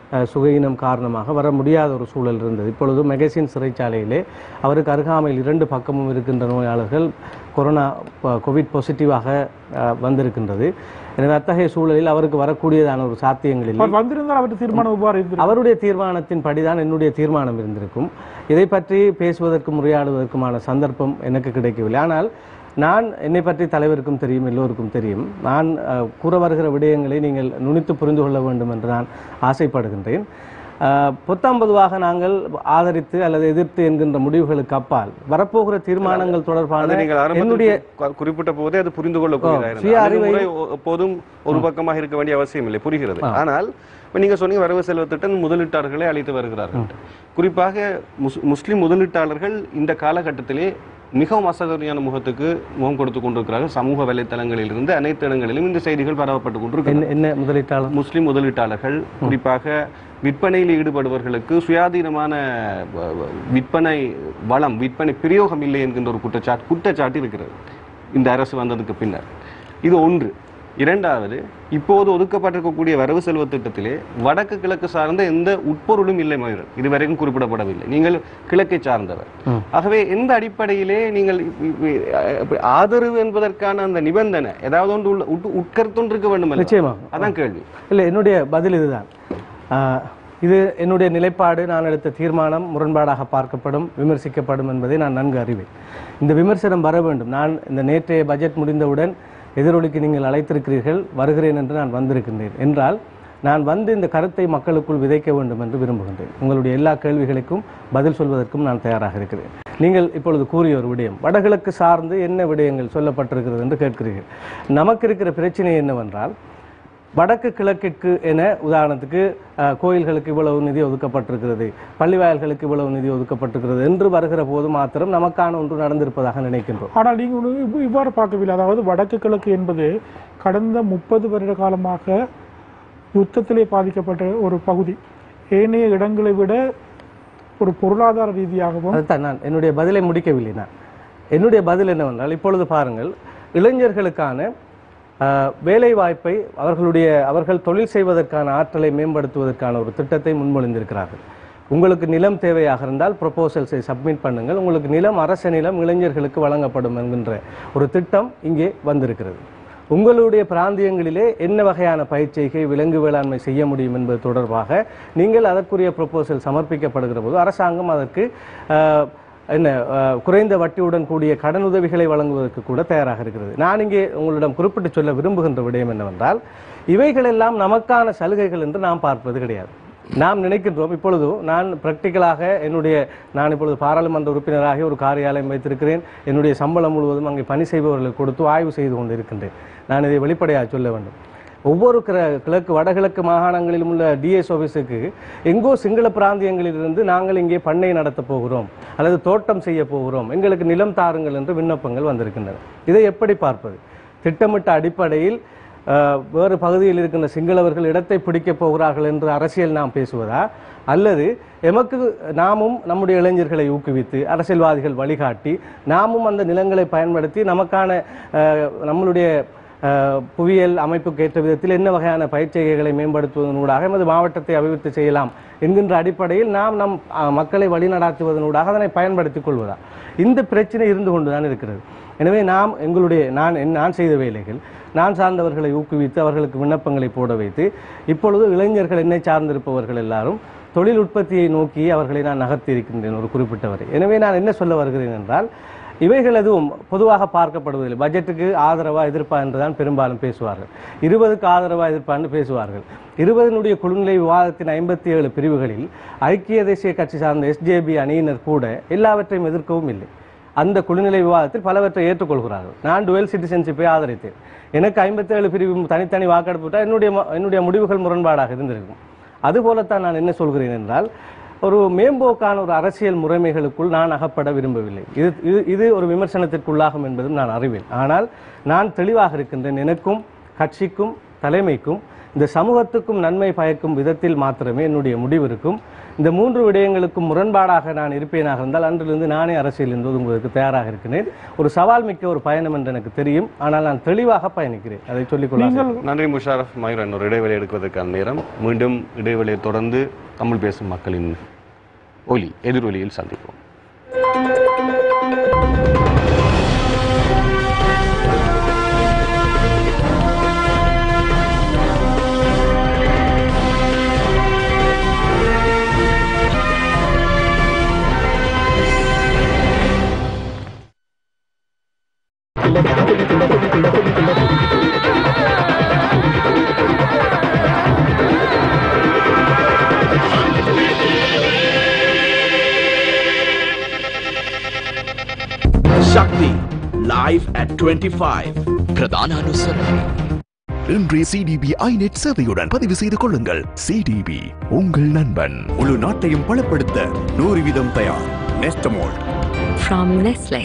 அஹ், சுகையினம் காரணமாக வர முடியாத ஒரு சூழல் இருந்தது இப்பொழுது மெகசின் சிறைச்சாலையிலே அவருக்கு அருகாமையில் இரண்டு பக்கமும் இருக்கின்ற நோயாளர்கள் கொரோனா ப- கோவிட் பாசிட்டிவாக அஹ், வந்திருக்கின்றது எனவே அத்தகைய சூழலில் அவருக்கு வரக்கூடியதான ஒரு சாத்தியங்கள் இல்லை அவர் வந்திருந்தால் அவருக்கு தீர்மானம் எவ்வாறு இருந்திருக்கும்? அவருடைய தீர்மானத்தின் படிதான் என்னுடைய தீர்மானம் இருந்திருக்கும் இதை பற்றி பேசுவதற்கும் உரையாடுவதற்குமான சந்தர்ப்பம் எனக்கு கிடைக்கவில்லை ஆனால் நான் என்னை பற்றி தலைவருக்கும் தெரியும் எல்லோருக்கும் தெரியும் நான் அஹ், கூற வருகிற விடயங்களை நீங்கள் நுனித்து புரிந்து கொள்ள வேண்டும் என்று நான் ஆசைப்படுகின்றேன் அஹ், பொத்தாம் பொதுவாக நாங்கள் ஆதரித்து அல்லது எதிர்த்து என்கின்ற முடிவுகளுக்கு அப்பால் வரப்போகிற தீர்மானங்கள் அது தொடர்பான நீங்கள் ஆரம்பத்தில் என்னுடைய கு- குறிப்பிட்ட போதே அது புரிந்து கொள்ளக்கூடியதாக ஓ, சுய இருந்தது. அறிவை- அணுகுமுறை ஒ- எப்போதும் ஒரு பக்கமாக இருக்க வேண்டிய அவசியம் இல்லை புரிகிறது ஆனால் இப்ப நீங்க சொன்னீங்க வரவு செலவு திட்டம் முதலீட்டாளர்களை அழைத்து வருகிறார்கள் குறிப்பாக முஸ்- முஸ்லிம் முதலீட்டாளர்கள் இந்த காலகட்டத்திலே மிகவும் அசகரியான முகத்துக்கு முகம் கொடுத்து கொண்டிருக்கிறார்கள் சமூக வலைத்தளங்களில் இருந்து அனைத்து இடங்களிலும் இந்த செய்திகள் பரவப்பட்டு கொண்டிருக்கிறது என்ன என்ன முதலீட்டாளர் முஸ்லிம் முதலீட்டாளர்கள் குறிப்பாக விற்பனையில் ஈடுபடுபவர்களுக்கு சுயாதீனமான வ- வ- விற்பனை வளம் விற்பனை பிரயோகம் இல்லை என்கின்ற ஒரு குற்றச்சாட்டு குற்றச்சாட்டு இருக்கிறது இந்த அரசு வந்ததுக்கு பின்னர் இது ஒன்று இரண்டாவது இப்போது ஒதுக்கப்பட்டிருக்கக்கூடிய வரவு செலவு திட்டத்திலே வடக்கு கிழக்கு சார்ந்த எந்த உட்பொருளும் இல்லை மயூரன் இதுவரைக்கும் குறிப்பிடப்படவில்லை நீங்கள் கிழக்கை சார்ந்தவர் ம். ஆகவே எந்த அடிப்படையிலே நீங்கள் இ- இ- அ- ஆதரவு என்பதற்கான அந்த நிபந்தனை ஏதாவது ஒன்று உள்ள- உட்- உட்கருத்தொன்று இருக்க வேண்டும் அல்லவா? நிச்சயமா அதான் கேள்வி இல்லை என்னுடைய பதில் இதுதான் ஆஹ், இது என்னுடைய நிலைப்பாடு நான் எடுத்த தீர்மானம் முரண்பாடாக பார்க்கப்படும் விமர்சிக்கப்படும் என்பதை நான் நன்கு அறிவேன் இந்த விமர்சனம் வர வேண்டும் நான் இந்த நேற்றைய பட்ஜெட் முடிந்தவுடன் எதிரொலிக்கு நீங்கள் அழைத்திருக்கிறீர்கள் வருகிறேன் என்று நான் வந்திருக்கின்றேன் என்றால் நான் வந்து இந்த கருத்தை மக்களுக்குள் விதைக்க வேண்டும் என்று விரும்புகின்றேன் உங்களுடைய எல்லா கேள்விகளுக்கும் பதில் சொல்வதற்கும் நான் தயாராக இருக்கிறேன் நீங்கள் இப்பொழுது கூறிய ஒரு விடயம் வடகிழக்கு சார்ந்து என்ன விடயங்கள் சொல்லப்பட்டிருக்கிறது என்று கேட்கிறீர்கள் நமக்கு இருக்கிற பிரச்சனை என்னவென்றால் வடக்கு கிழக்கிற்கு என உதாரணத்துக்கு அஹ், கோயில்களுக்கு இவ்வளவு நிதி ஒதுக்கப்பட்டிருக்கிறது பள்ளிவாயல்களுக்கு இவ்வளவு நிதி ஒதுக்கப்பட்டிருக்கிறது என்று வருகிற போது மாத்திரம் நமக்கான ஒன்று நடந்திருப்பதாக நினைக்கின்றோம் ஆனால் நீங்கள் ஒன்று இவ்வ- இவ்வாறு பார்க்கவில்லை அதாவது வடக்கு கிழக்கு என்பது கடந்த முப்பது வருட காலமாக யுத்தத்திலே பாதிக்கப்பட்ட ஒரு பகுதி ஏனைய இடங்களை விட ஒரு பொருளாதார ரீதியாகவும் அதுதான் நான் என்னுடைய பதிலை முடிக்கவில்லை நான் என்னுடைய பதில் என்னவென்றால் இப்பொழுது பாருங்கள் இளைஞர்களுக்கான ஆஹ், வேலை வாய்ப்பை அவர்களுடைய அவர்கள் தொழில் செய்வதற்கான ஆற்றலை மேம்படுத்துவதற்கான ஒரு திட்டத்தை முன்மொழிந்திருக்கிறார்கள் உங்களுக்கு நிலம் தேவையாக இருந்தால் ப்ரொபோசல்ஸை சப்மிட் பண்ணுங்கள் உங்களுக்கு நிலம் அரச நிலம் இளைஞர்களுக்கு வழங்கப்படும் என்கின்ற ஒரு திட்டம் இங்கே வந்திருக்கிறது உங்களுடைய பிராந்தியங்களிலே என்ன வகையான பயிற்சிகை விலங்கு வேளாண்மை செய்ய முடியும் என்பது தொடர்பாக நீங்கள் அதற்குரிய ப்ரொபோசல் சமர்ப்பிக்கப்படுகிற போது அரசாங்கம் அதற்கு ஆஹ், என்ன ஆஹ், குறைந்த வட்டியுடன் கூடிய கடன் உதவிகளை வழங்குவதற்கு கூட தயாராக இருக்கிறது நான் இங்கே உங்களிடம் குறிப்பிட்டு சொல்ல விரும்புகின்ற விடயம் என்னவென்றால் இவைகளெல்லாம் நமக்கான சலுகைகள் என்று நாம் பார்ப்பது கிடையாது நாம் நினைக்கின்றோம் இப்பொழுது நான் பிராக்டிக்கலாக என்னுடைய நான் இப்பொழுது பாராளுமன்ற உறுப்பினராகி ஒரு காரியாலயம் வைத்திருக்கிறேன் என்னுடைய சம்பளம் முழுவதும் அங்கே பணி செய்பவர்களுக்கு கொடுத்து ஆய்வு செய்து கொண்டு இருக்கின்றேன் நான் இதை வெளிப்படையாக சொல்ல வேண்டும் ஒவ்வொரு கிர- கிழக்கு வடகிழக்கு மாகாணங்களிலும் உள்ள டிஎஸ் ஆஃபீஸுக்கு எங்கோ சிங்கள பிராந்தியங்களிலிருந்து நாங்கள் இங்கே பண்ணை நடத்தப் போகிறோம் அல்லது தோட்டம் செய்ய போகிறோம் எங்களுக்கு நிலம் தாருங்கள் என்று விண்ணப்பங்கள் வந்திருக்கின்றன இதை எப்படி பார்ப்பது திட்டமிட்ட அடிப்படையில் அஹ், வேறு பகுதியில் இருக்கின்ற சிங்களவர்கள் இடத்தை பிடிக்கப் போகிறார்கள் என்று அரசியல் நாம் பேசுவதா அல்லது எமக்கு நாமும் நம்முடைய இளைஞர்களை ஊக்குவித்து அரசியல்வாதிகள் வழிகாட்டி நாமும் அந்த நிலங்களை பயன்படுத்தி நமக்கான அஹ், நம்மளுடைய அஹ், புவியியல் அமைப்புக்கு ஏற்ற விதத்தில் என்ன வகையான பயிற்சிகளை மேம்படுத்துவதனூடாக எமது மாவட்டத்தை அபிவிருத்தி செய்யலாம் என்கின்ற அடிப்படையில் நாம் நம் அஹ், மக்களை வழிநடாத்துவதனூடாக அதனை பயன்படுத்திக் கொள்வதா இந்த பிரச்சனை இருந்து கொண்டுதான் இருக்கிறது எனவே நாம் எங்களுடைய நான் என் நான் செய்த வேலைகள் நான் சார்ந்தவர்களை ஊக்குவித்து அவர்களுக்கு விண்ணப்பங்களை போட வைத்து இப்பொழுது இளைஞர்கள் என்னை சார்ந்திருப்பவர்கள் எல்லாரும் தொழில் உற்பத்தியை நோக்கி அவர்களை நான் நகர்த்தி இருக்கின்றேன் ஒரு குறிப்பிட்டவரை எனவே நான் என்ன சொல்ல வருகிறேன் என்றால் இவைகள் எதுவும் பொதுவாக பார்க்கப்படுவதில்லை பட்ஜெட்டுக்கு ஆதரவா எதிர்ப்பா என்றுதான் பெரும்பாலும் பேசுவார்கள் இருபதுக்கு ஆதரவா எதிர்ப்பான்னு பேசுவார்கள் இருபதினுடைய குழுநிலை விவாதத்தின் ஐம்பத்தி ஏழு பிரிவுகளில் ஐக்கிய தேசிய கட்சி சார்ந்த எஸ்ஜேபி அணியினர் கூட எல்லாவற்றையும் எதிர்க்கவும் இல்லை அந்த குழுநிலை விவாதத்தில் பலவற்றை ஏற்றுக்கொள்கிறார்கள் நான் டுவெல் சிட்டிசன்ஷிப்பை ஆதரித்தேன் எனக்கு ஐம்பத்தேழு பிரிவு தனித்தனி வாக்கெடுப்பு விட்டால் என்னுடைய ம- என்னுடைய முடிவுகள் முரண்பாடாக இருந்திருக்கும் அதுபோலத்தான் நான் என்ன சொல்கிறேன் என்றால் ஒரு மேம்போக்கான ஒரு அரசியல் முறைமைகளுக்குள் நான் அகப்பட விரும்பவில்லை இது இது இது ஒரு விமர்சனத்திற்குள்ளாகும் என்பதும் நான் அறிவேன் ஆனால் நான் தெளிவாக இருக்கின்றேன் எனக்கும் கட்சிக்கும் தலைமைக்கும் இந்த சமூகத்துக்கும் நன்மை பயக்கும் விதத்தில் மாத்திரமே என்னுடைய முடிவு இருக்கும் இந்த மூன்று விடயங்களுக்கும் முரண்பாடாக நான் இருப்பேனாக இருந்தால் அன்றிலிருந்து நானே அரசியலில் ஒதுங்குவதற்கு தயாராக இருக்கிறேன் ஒரு சவால் மிக்க ஒரு பயணம் என்று எனக்கு தெரியும் ஆனால் நான் தெளிவாக பயணிக்கிறேன் அதை சொல்லிக்கொள்ள ஆசை. நன்றி முஷாரஃப் மயூரன் ஒரு இடைவெளி எடுப்பதற்கான நேரம் மீண்டும் இடைவெளியை தொடர்ந்து தமிழ் பேசும் மக்களின் ஒலி எதிரொலியில் சந்திப்போம் Shakti, live at 25. பிரதான அனுசரணை இன்றைய சிடிபி ஐநெட் சேவையுடன் பதிவு செய்து கொள்ளுங்கள் சிடிபி உங்கள் நண்பன் முழு நாட்டையும் பலப்படுத்த நூறு வீதம் தயார் நெஸ்டமோல்ட் from Nestle.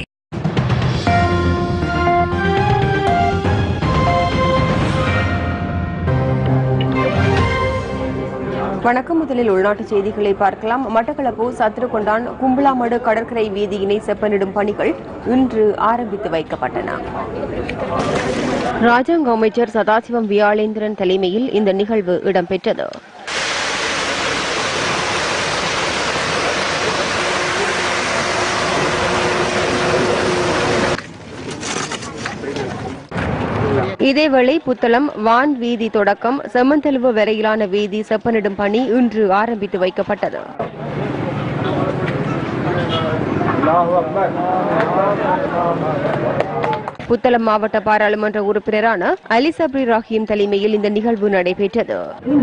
வணக்கம் முதலில் உள்நாட்டு செய்திகளை பார்க்கலாம் மட்டக்களப்பு சத்ருகொண்டான் கும்பலாமடு கடற்கரை வீதியினை செப்பனிடும் பணிகள் இன்று ஆரம்பித்து வைக்கப்பட்டன ராஜாங்க அமைச்சர் சதாசிவம் வியாளேந்திரன் தலைமையில் இந்த நிகழ்வு இடம்பெற்றது இதேவேளை புத்தளம் வான் வீதி தொடக்கம் செம்மந்தெலுவு வரையிலான வீதி செப்பனிடும் பணி இன்று ஆரம்பித்து வைக்கப்பட்டது புத்தளம் மாவட்ட பாராளுமன்ற உறுப்பினரான அலி சப்ரி ராஹிம் தலைமையில் இந்த நிகழ்வு நடைபெற்றது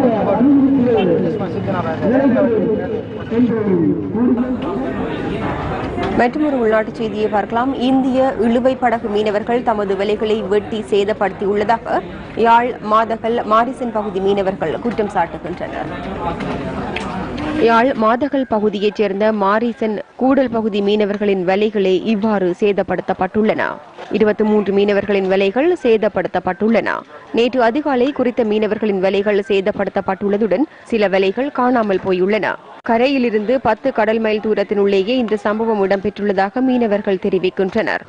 மற்றொரு உள்நாட்டுச் செய்தியை பார்க்கலாம் இந்திய இழுவை படகு மீனவர்கள் தமது விலைகளை வெட்டி சேதப்படுத்தியுள்ளதாக யாழ் மாதகல் மாரிசன் பகுதி மீனவர்கள் குற்றம் சாட்டுகின்றனர் யாழ் மாதகல் பகுதியைச் சேர்ந்த மாரிசன் கூடல் பகுதி மீனவர்களின் வலைகளே இவ்வாறு சேதப்படுத்தப்பட்டுள்ளன இருபத்தி மூன்று மீனவர்களின் வலைகள் சேதப்படுத்தப்பட்டுள்ளன நேற்று அதிகாலை குறித்த மீனவர்களின் வலைகள் சேதப்படுத்தப்பட்டுள்ளதுடன் சில வலைகள் காணாமல் போயுள்ளன கரையிலிருந்து பத்து கடல் மைல் தூரத்தினுள்ளேயே இந்த சம்பவம் இடம்பெற்றுள்ளதாக மீனவர்கள் தெரிவிக்கின்றனர்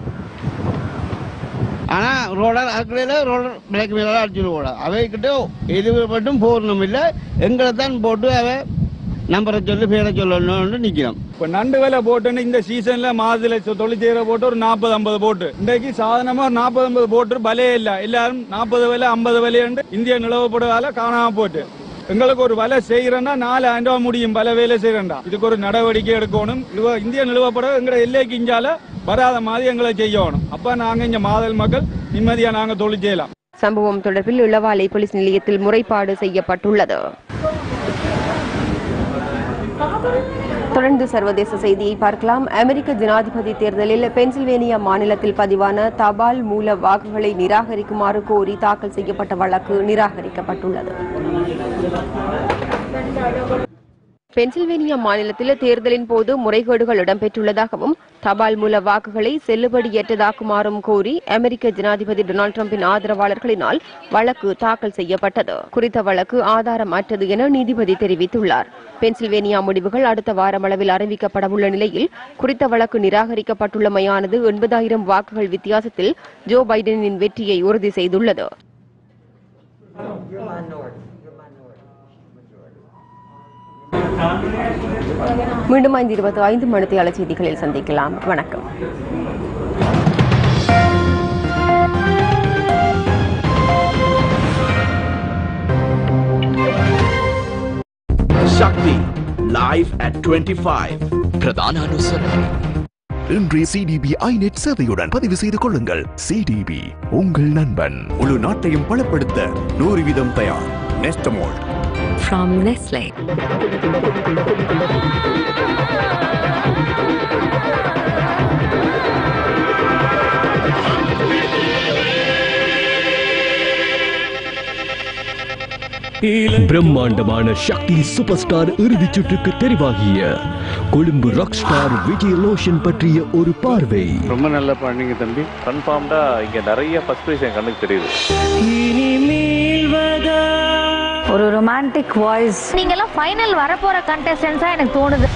ஆனா ரோலர் அதுக்குள்ள ரோலர் பிளாக் மேல அடிச்சுட்டு அவைக்கிட்ட எது மட்டும் போடணும் இல்லை எங்களை தான் போட்டு அவ நம்பரை சொல்லி பேரை சொல்லணும்னு நிக்கிறோம் இப்ப நண்டு விலை போட்டுன்னு இந்த சீசன்ல மாதுளை சொ- தொழில் செய்யற போட்டு ஒரு நாற்பது ஐம்பது போட்டு இன்றைக்கு சாதாரணமா ஒரு நாற்பது ஐம்பது போட்டு பலே இல்ல எல்லாரும் நாற்பது விலை ஐம்பது விலையுண்டு இந்திய நிலவப்படுவதால காணாம போட்டு எங்களுக்கு ஒரு வலை செய்யறேன்னா நாலாயிரம் ரூபாய் முடியும் பல வேலை செய்யறேன்டா இதுக்கு ஒரு நடவடிக்கை எடுக்கணும் நிலுவ- இந்திய நிலவப்பட எங்களை எல்லைக்கு இஞ்சால வராத மாதிரி எங்களை செய்யணும் அப்ப நாங்க இங்க மாதல் மக்கள் நிம்மதியா நாங்க தொழில் செய்யலாம் சம்பவம் தொடர்பில் இளவாலை போலீஸ் நிலையத்தில் முறைப்பாடு செய்யப்பட்டுள்ளது தொடர்ந்து சர்வதேச செய்தியை பார்க்கலாம் அமெரிக்க ஜனாதிபதி தேர்தலில் பென்சில்வேனியா மாநிலத்தில் பதிவான தபால் மூல வாக்குகளை நிராகரிக்குமாறு கோரி தாக்கல் செய்யப்பட்ட வழக்கு நிராகரிக்கப்பட்டுள்ளது பென்சில்வேனியா மாநிலத்தில் தேர்தலின் போது முறைகேடுகள் இடம்பெற்றுள்ளதாகவும் தபால் மூல வாக்குகளை செல்லுபடியற்றதாக்குமாறும் கோரி அமெரிக்க ஜனாதிபதி டொனால்டு டிரம்பின் ஆதரவாளர்களினால் வழக்கு தாக்கல் செய்யப்பட்டது குறித்த வழக்கு ஆதாரமற்றது என நீதிபதி தெரிவித்துள்ளார் பென்சில்வேனியா முடிவுகள் அடுத்த வாரமளவில் அறிவிக்கப்படவுள்ள நிலையில் குறித்த வழக்கு நிராகரிக்கப்பட்டுள்ளமையானது எண்பதாயிரம் வாக்குகள் வித்தியாசத்தில் ஜோ பைடனின் வெற்றியை உறுதி செய்துள்ளது மீண்டும் ஐந்து இருபத்தி ஐந்து மணித்தியால செய்திகளில் சந்திக்கலாம் வணக்கம் Shakti, live at 25. பிரதான அனுசரணை இன்றைய சிடிபி ஐநெட் சேவையுடன் பதிவு செய்து கொள்ளுங்கள் சிடிபி உங்கள் நண்பன் முழு நாட்டையும் பலப்படுத்த நூறு வீதம் தயார் நெஸ்டமோல்ட் From Nestle. பிரம்மாண்டமான சக்தி சூப்பர் ஸ்டார் இறுதிச் சுற்றுக்கு தெரிவாகிய கொழும்பு ராக் ஸ்டார் விஜய் லோஷன் பற்றிய ஒரு பார்வை ரொம்ப நல்லா பண்ணீங்க தம்பி கன்ஃபார்ம்டா இங்க நிறைய ஃபர்ஸ்ட் ப்ரைஸ் என் கண்ணுக்கு தெரியுது இனிமேல் ஒரு ரொமான்டிக் வாய்ஸ் நீங்கெல்லாம் ஃபைனல் வரப்போற கண்டஸ்டன்ஸா எனக்கு தோணுது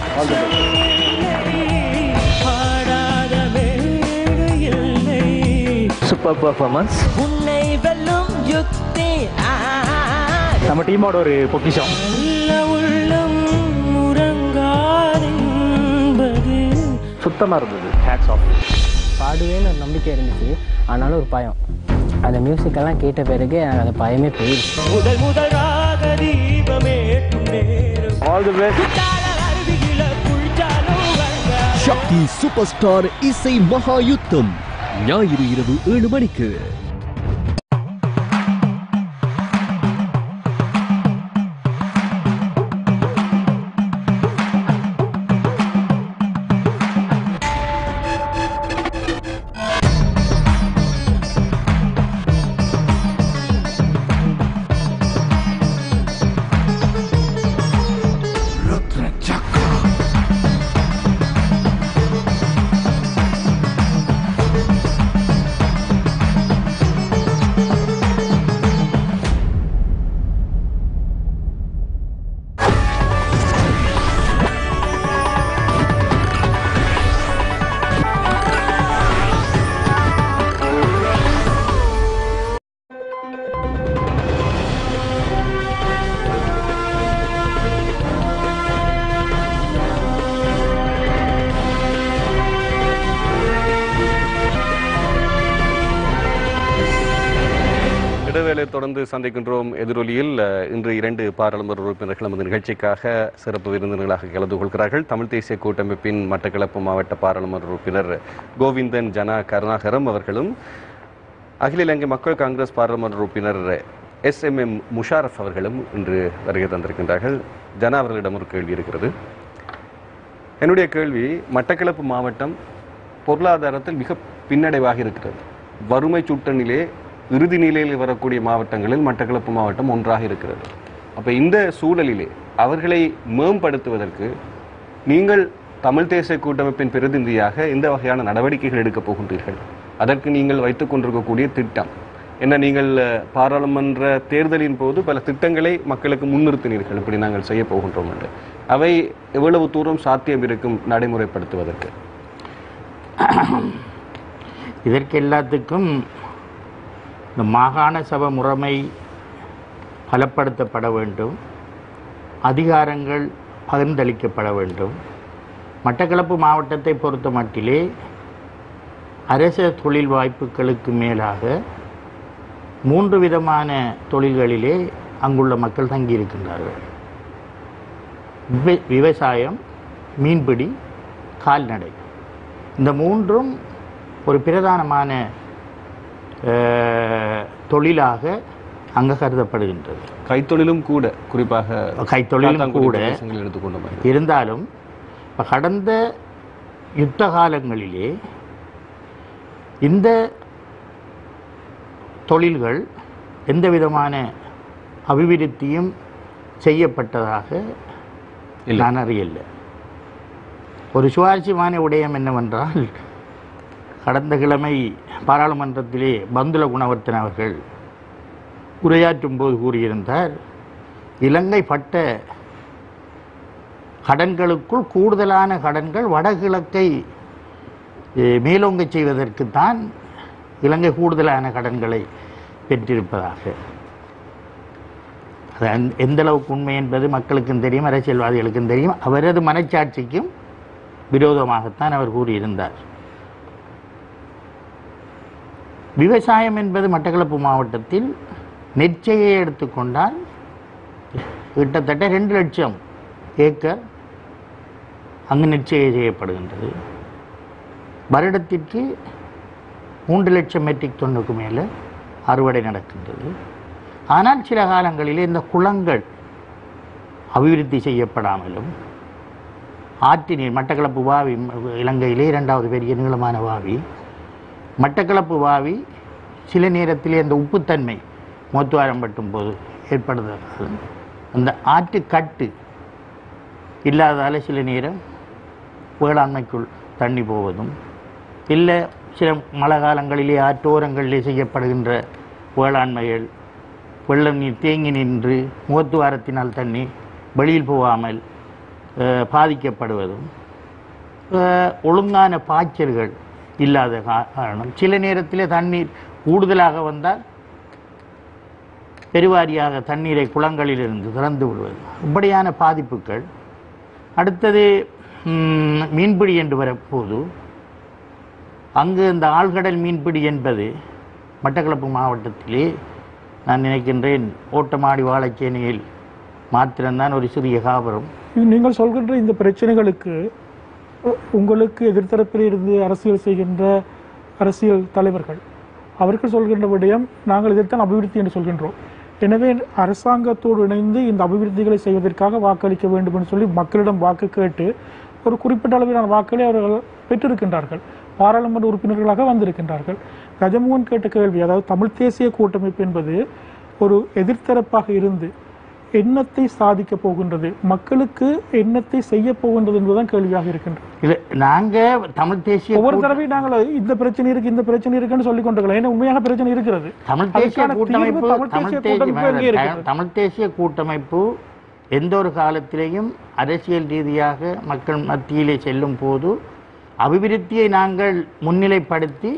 சூப்பர் பர்ஃபார்மன்ஸ் உன்னை வெல்லும் யுக்தி நம்ம டீமோட ஒரு பொக்கிஷம் உள்ளம் உறங்காதென்பது சுத்தமாக இருந்தது ஹேட்ஸ் ஆஃப் பாடுவேன்னு ஒரு நம்பிக்கை இருந்துச்சு ஆனாலும் ஒரு பயம் அந்த மியூசிக்கெல்லாம் கேட்ட பிறகு எனக்கு அந்த பயமே போயிடுச்சு முதல் முதலாக தீபமேற்றும் நேரம் ஆல் தி பெஸ்ட் அருவியில குளிச்சாலும் வரங்க சக்தி சூப்பர் ஸ்டார் இசை மகா யுத்தம் ஞாயிறு இரவு ஏழு மணிக்கு இடைவேளை தொடர்ந்து சந்திக்கின்றோம் எதிரொலியில் அஹ், இன்று இரண்டு பாராளுமன்ற உறுப்பினர்கள் நமது நிகழ்ச்சிக்காக சிறப்பு விருந்தினர்களாக கலந்து கொள்கிறார்கள் தமிழ் தேசிய கூட்டமைப்பின் மட்டக்களப்பு மாவட்ட பாராளுமன்ற உறுப்பினர் கோவிந்தன் ஜனா கருணாகரம் அவர்களும் அகில இலங்கை மக்கள் காங்கிரஸ் பாராளுமன்ற உறுப்பினர் எஸ் எம் எம் முஷாரஃப் அவர்களும் இன்று வருகை தந்திருக்கின்றார்கள் ஜனா அவர்களிடம் ஒரு கேள்வி இருக்கிறது என்னுடைய கேள்வி மட்டக்களப்பு மாவட்டம் பொருளாதாரத்தில் மிக பின்னடைவாக இருக்கிறது வறுமை சுட்டனிலே இறுதி நிலையில் வரக்கூடிய மாவட்டங்களில் மட்டக்களப்பு மாவட்டம் ஒன்றாக இருக்கிறது அப்போ இந்த சூழலிலே அவர்களை மேம்படுத்துவதற்கு நீங்கள் தமிழ் தேசிய கூட்டமைப்பின் பிரதிநிதியாக இந்த வகையான நடவடிக்கைகள் எடுக்கப் போகின்றீர்கள் அதற்கு நீங்கள் வைத்துக் கொண்டிருக்கக்கூடிய திட்டம் என்ன நீங்கள் அஹ், பாராளுமன்ற தேர்தலின் போது பல திட்டங்களை மக்களுக்கு முன்னிறுத்தினீர்கள் இப்படி நாங்கள் செய்ய போகின்றோம் என்று அவை எவ்வளவு தூரம் சாத்தியம் இருக்கும் நடைமுறைப்படுத்துவதற்கு இதற்கு எல்லாத்துக்கும் இந்த மாகாண சபை முறைமை பலப்படுத்தப்பட வேண்டும் அதிகாரங்கள் பகிர்ந்தளிக்கப்பட வேண்டும் மட்டக்களப்பு மாவட்டத்தை பொறுத்த மட்டிலே அரச தொழில் வாய்ப்புகளுக்கு மேலாக மூன்று விதமான தொழில்களிலே அங்குள்ள மக்கள் தங்கியிருக்கின்றார்கள் விவ- விவசாயம் மீன்பிடி கால்நடை இந்த மூன்றும் ஒரு பிரதானமான அஹ், தொழிலாக அங்கே கருதப்படுகின்றது கைத்தொழிலும் கூட குறிப்பாக கைத்தொழிலும் காத்தான்குடி கூட பிரதேசங்களில் எடுத்துக்கொண்டோம் இருந்தாலும் இப்போ கடந்த யுத்த காலங்களிலே இந்த தொழில்கள் எந்த விதமான அபிவிருத்தியும் செய்யப்பட்டதாக நான் அறியல ஒரு சுவாரஸ்யமான விடயம் என்னவென்றால் கடந்த கிழமை பாராளுமன்றத்திலே பந்துல குணவர்த்தன் அவர்கள் உரையாற்றும் போது கூறியிருந்தார் இலங்கை பட்ட கடன்களுக்குள் கூடுதலான கடன்கள் வடகிழக்கை eh, மேலோங்கச் செய்வதற்குத்தான் இலங்கை கூடுதலான கடன்களை பெற்றிருப்பதாக அது அந்த- எந்த அளவுக்கு உண்மை என்பது மக்களுக்கும் தெரியும் அரசியல்வாதிகளுக்கும் தெரியும் அவரது மனச்சாட்சிக்கும் விரோதமாகத்தான் அவர் கூறியிருந்தார் விவசாயம் என்பது மட்டக்களப்பு மாவட்டத்தில் நெற்சையை எடுத்துக்கொண்டால் கிட்டத்தட்ட ரெண்டு லட்சம் ஏக்கர் அங்கு நெற்செய்கை செய்யப்படுகின்றது வருடத்திற்கு மூன்று லட்சம் மெட்ரிக் டன்னுக்கு மேலே அறுவடை நடக்கின்றது ஆனால் சில காலங்களிலே இந்த குளங்கள் அபிவிருத்தி செய்யப்படாமலும் ஆற்று நீர் மட்டக்களப்பு வாவி ம- இலங்கையிலே இரண்டாவது பெரிய நீளமான வாவி மட்டக்களப்பு வாவி சில நேரத்திலே அந்த உப்புத்தன்மை மோத்துவாரம் பட்டும் போது ஏற்படுவதால் அந்த ஆற்றுக்கட்டு இல்லாததால் சில நேரம் வேளாண்மைக்குள் தண்ணி போவதும் இல்லை சில மழை காலங்களிலே ஆற்றோரங்களிலே செய்யப்படுகின்ற வேளாண்மைகள் வெள்ளம் நீர் தேங்கி நின்று முகத்துவாரத்தினால் தண்ணீர் வெளியில் போகாமல் அஹ், பாதிக்கப்படுவதும் அஹ், ஒழுங்கான பாய்ச்சல்கள் இல்லாத கா- காரணம் சில நேரத்திலே தண்ணீர் கூடுதலாக வந்தால் பெருவாரியாக தண்ணீரை குளங்களிலிருந்து திறந்து விடுவது இப்படியான பாதிப்புகள் அடுத்தது ம், மீன்பிடி என்று வரப்போது அங்கு இந்த ஆழ்கடல் மீன்பிடி என்பது மட்டக்களப்பு மாவட்டத்திலே நான் நினைக்கின்றேன் ஓட்டமாடி வாழைச்சேனையில் மாத்திரம்தான் ஒரு சிறிய காபரம் இது நீங்கள் சொல்கின்ற இந்த பிரச்சனைகளுக்கு உ- உங்களுக்கு எதிர்த்தரப்பில் இருந்து அரசியல் செய்கின்ற அரசியல் தலைவர்கள் அவர்கள் சொல்கின்ற விடயம் நாங்கள் இதைத்தான் அபிவிருத்தி என்று சொல்கின்றோம் எனவே அரசாங்கத்தோடு இணைந்து இந்த அபிவிருத்திகளை செய்வதற்காக வாக்களிக்க வேண்டும் என்று சொல்லி மக்களிடம் வாக்கு கேட்டு ஒரு குறிப்பிட்ட அளவிலான வாக்குகளை அவர்கள் பெற்றிருக்கின்றார்கள் பாராளுமன்ற உறுப்பினர்களாக வந்திருக்கின்றார்கள் கஜமோகன் கேட்ட கேள்வி அதாவது தமிழ் தேசிய கூட்டமைப்பு என்பது ஒரு எதிர்த்தரப்பாக இருந்து எண்ணத்தை சாதிக்க போகின்றது மக்களுக்கு எண்ணத்தை செய்ய போகின்றது என்பதுதான் கேள்வியாக இருக்கின்றது இது நாங்கள் தமிழ் தேசிய ஒவ்வொரு கூட்ட- தடவையும் நாங்கள் இந்த பிரச்சனை இருக்கு இந்த பிரச்சனை இருக்குன்னு சொல்லி கொண்டிருக்கலாம் ஏன்னா உண்மையாக பிரச்சனை இருக்கிறது தமிழ் தேசிய அதுக்கான தீர்வு கூட்டமைப்பு தமிழ் தமிழ் தேசிய தேசிய கூட்டமைப்பு எங்கே இருக்கிறது தமிழ் தேசிய கூட்டமைப்பு எந்த ஒரு காலத்திலேயும் அரசியல் ரீதியாக மக்கள் மத்தியிலே செல்லும் போது அபிவிருத்தியை நாங்கள் முன்னிலைப்படுத்தி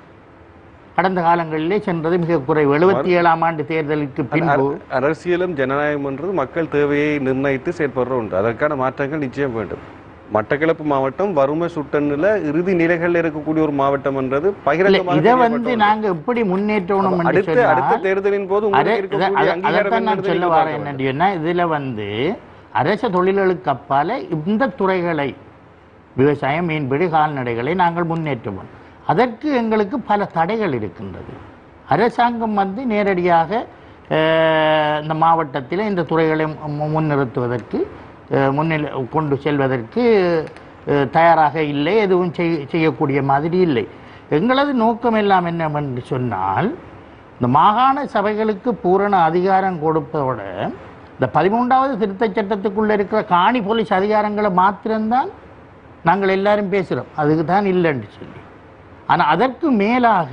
கடந்த காலங்களிலே சென்றது மிக குறைவு எழுபத்தி ஏழாம் ஆண்டு தேர்தலுக்கு பின்பு அர- அரசியலும் ஜனநாயகம்ன்றது மக்கள் தேவையை நிர்ணயித்து செயற்படுற ஒன்று அதற்கான மாற்றங்கள் நிச்சயம் வேண்டும் மட்டக்களப்பு மாவட்டம் வறுமை சுட்டனில் இறுதி நிலைகளில் இருக்கக்கூடிய ஒரு மாவட்டம் என்றது இல்ல, பகிரங்கமாக இதை தெரியப்பட்ட வந்து ஒன்று. நாங்க எப்படி முன்னேற்றணும் என்று அடுத்த சொன்னால், அடுத்த தேர்தலின் போது உங்களுக்கு அத- இருக்கக்கூடிய அத- அங்கீகாரம் அதைத்தான் நான் என்னன்றதை சொல்ல நீங்க வரேன் பார்க்க என்னன்னு சொன்னா, இதுல வந்து அரச தொழில்களுக்கு அப்பால இந்த துறைகளை விவசாயம் மீன்பிடி கால்நடைகளை நாங்கள் முன்னேற்றுவோம் அதற்கு எங்களுக்கு பல தடைகள் இருக்கின்றது அரசாங்கம் வந்து நேரடியாக அஹ், இந்த மாவட்டத்தில் இந்த துறைகளை மு- முன்னிறுத்துவதற்கு அஹ், முன்னிலை கொண்டு செல்வதற்கு அஹ், தயாராக இல்லை எதுவும் செய் செய்யக்கூடிய மாதிரி இல்லை எங்களது நோக்கம் எல்லாம் என்னவென்று சொன்னால் இந்த மாகாண சபைகளுக்கு பூரண அதிகாரம் கொடுப்பதோட இந்த பதிமூன்றாவது திருத்தச் சட்டத்துக்குள்ள இருக்கிற காணி போலீஸ் அதிகாரங்களை மாத்திரம்தான் நாங்கள் எல்லாரும் பேசுகிறோம் அதுக்கு தான் இல்லைன்னு சொல்லி ஆனால் அதற்கு மேலாக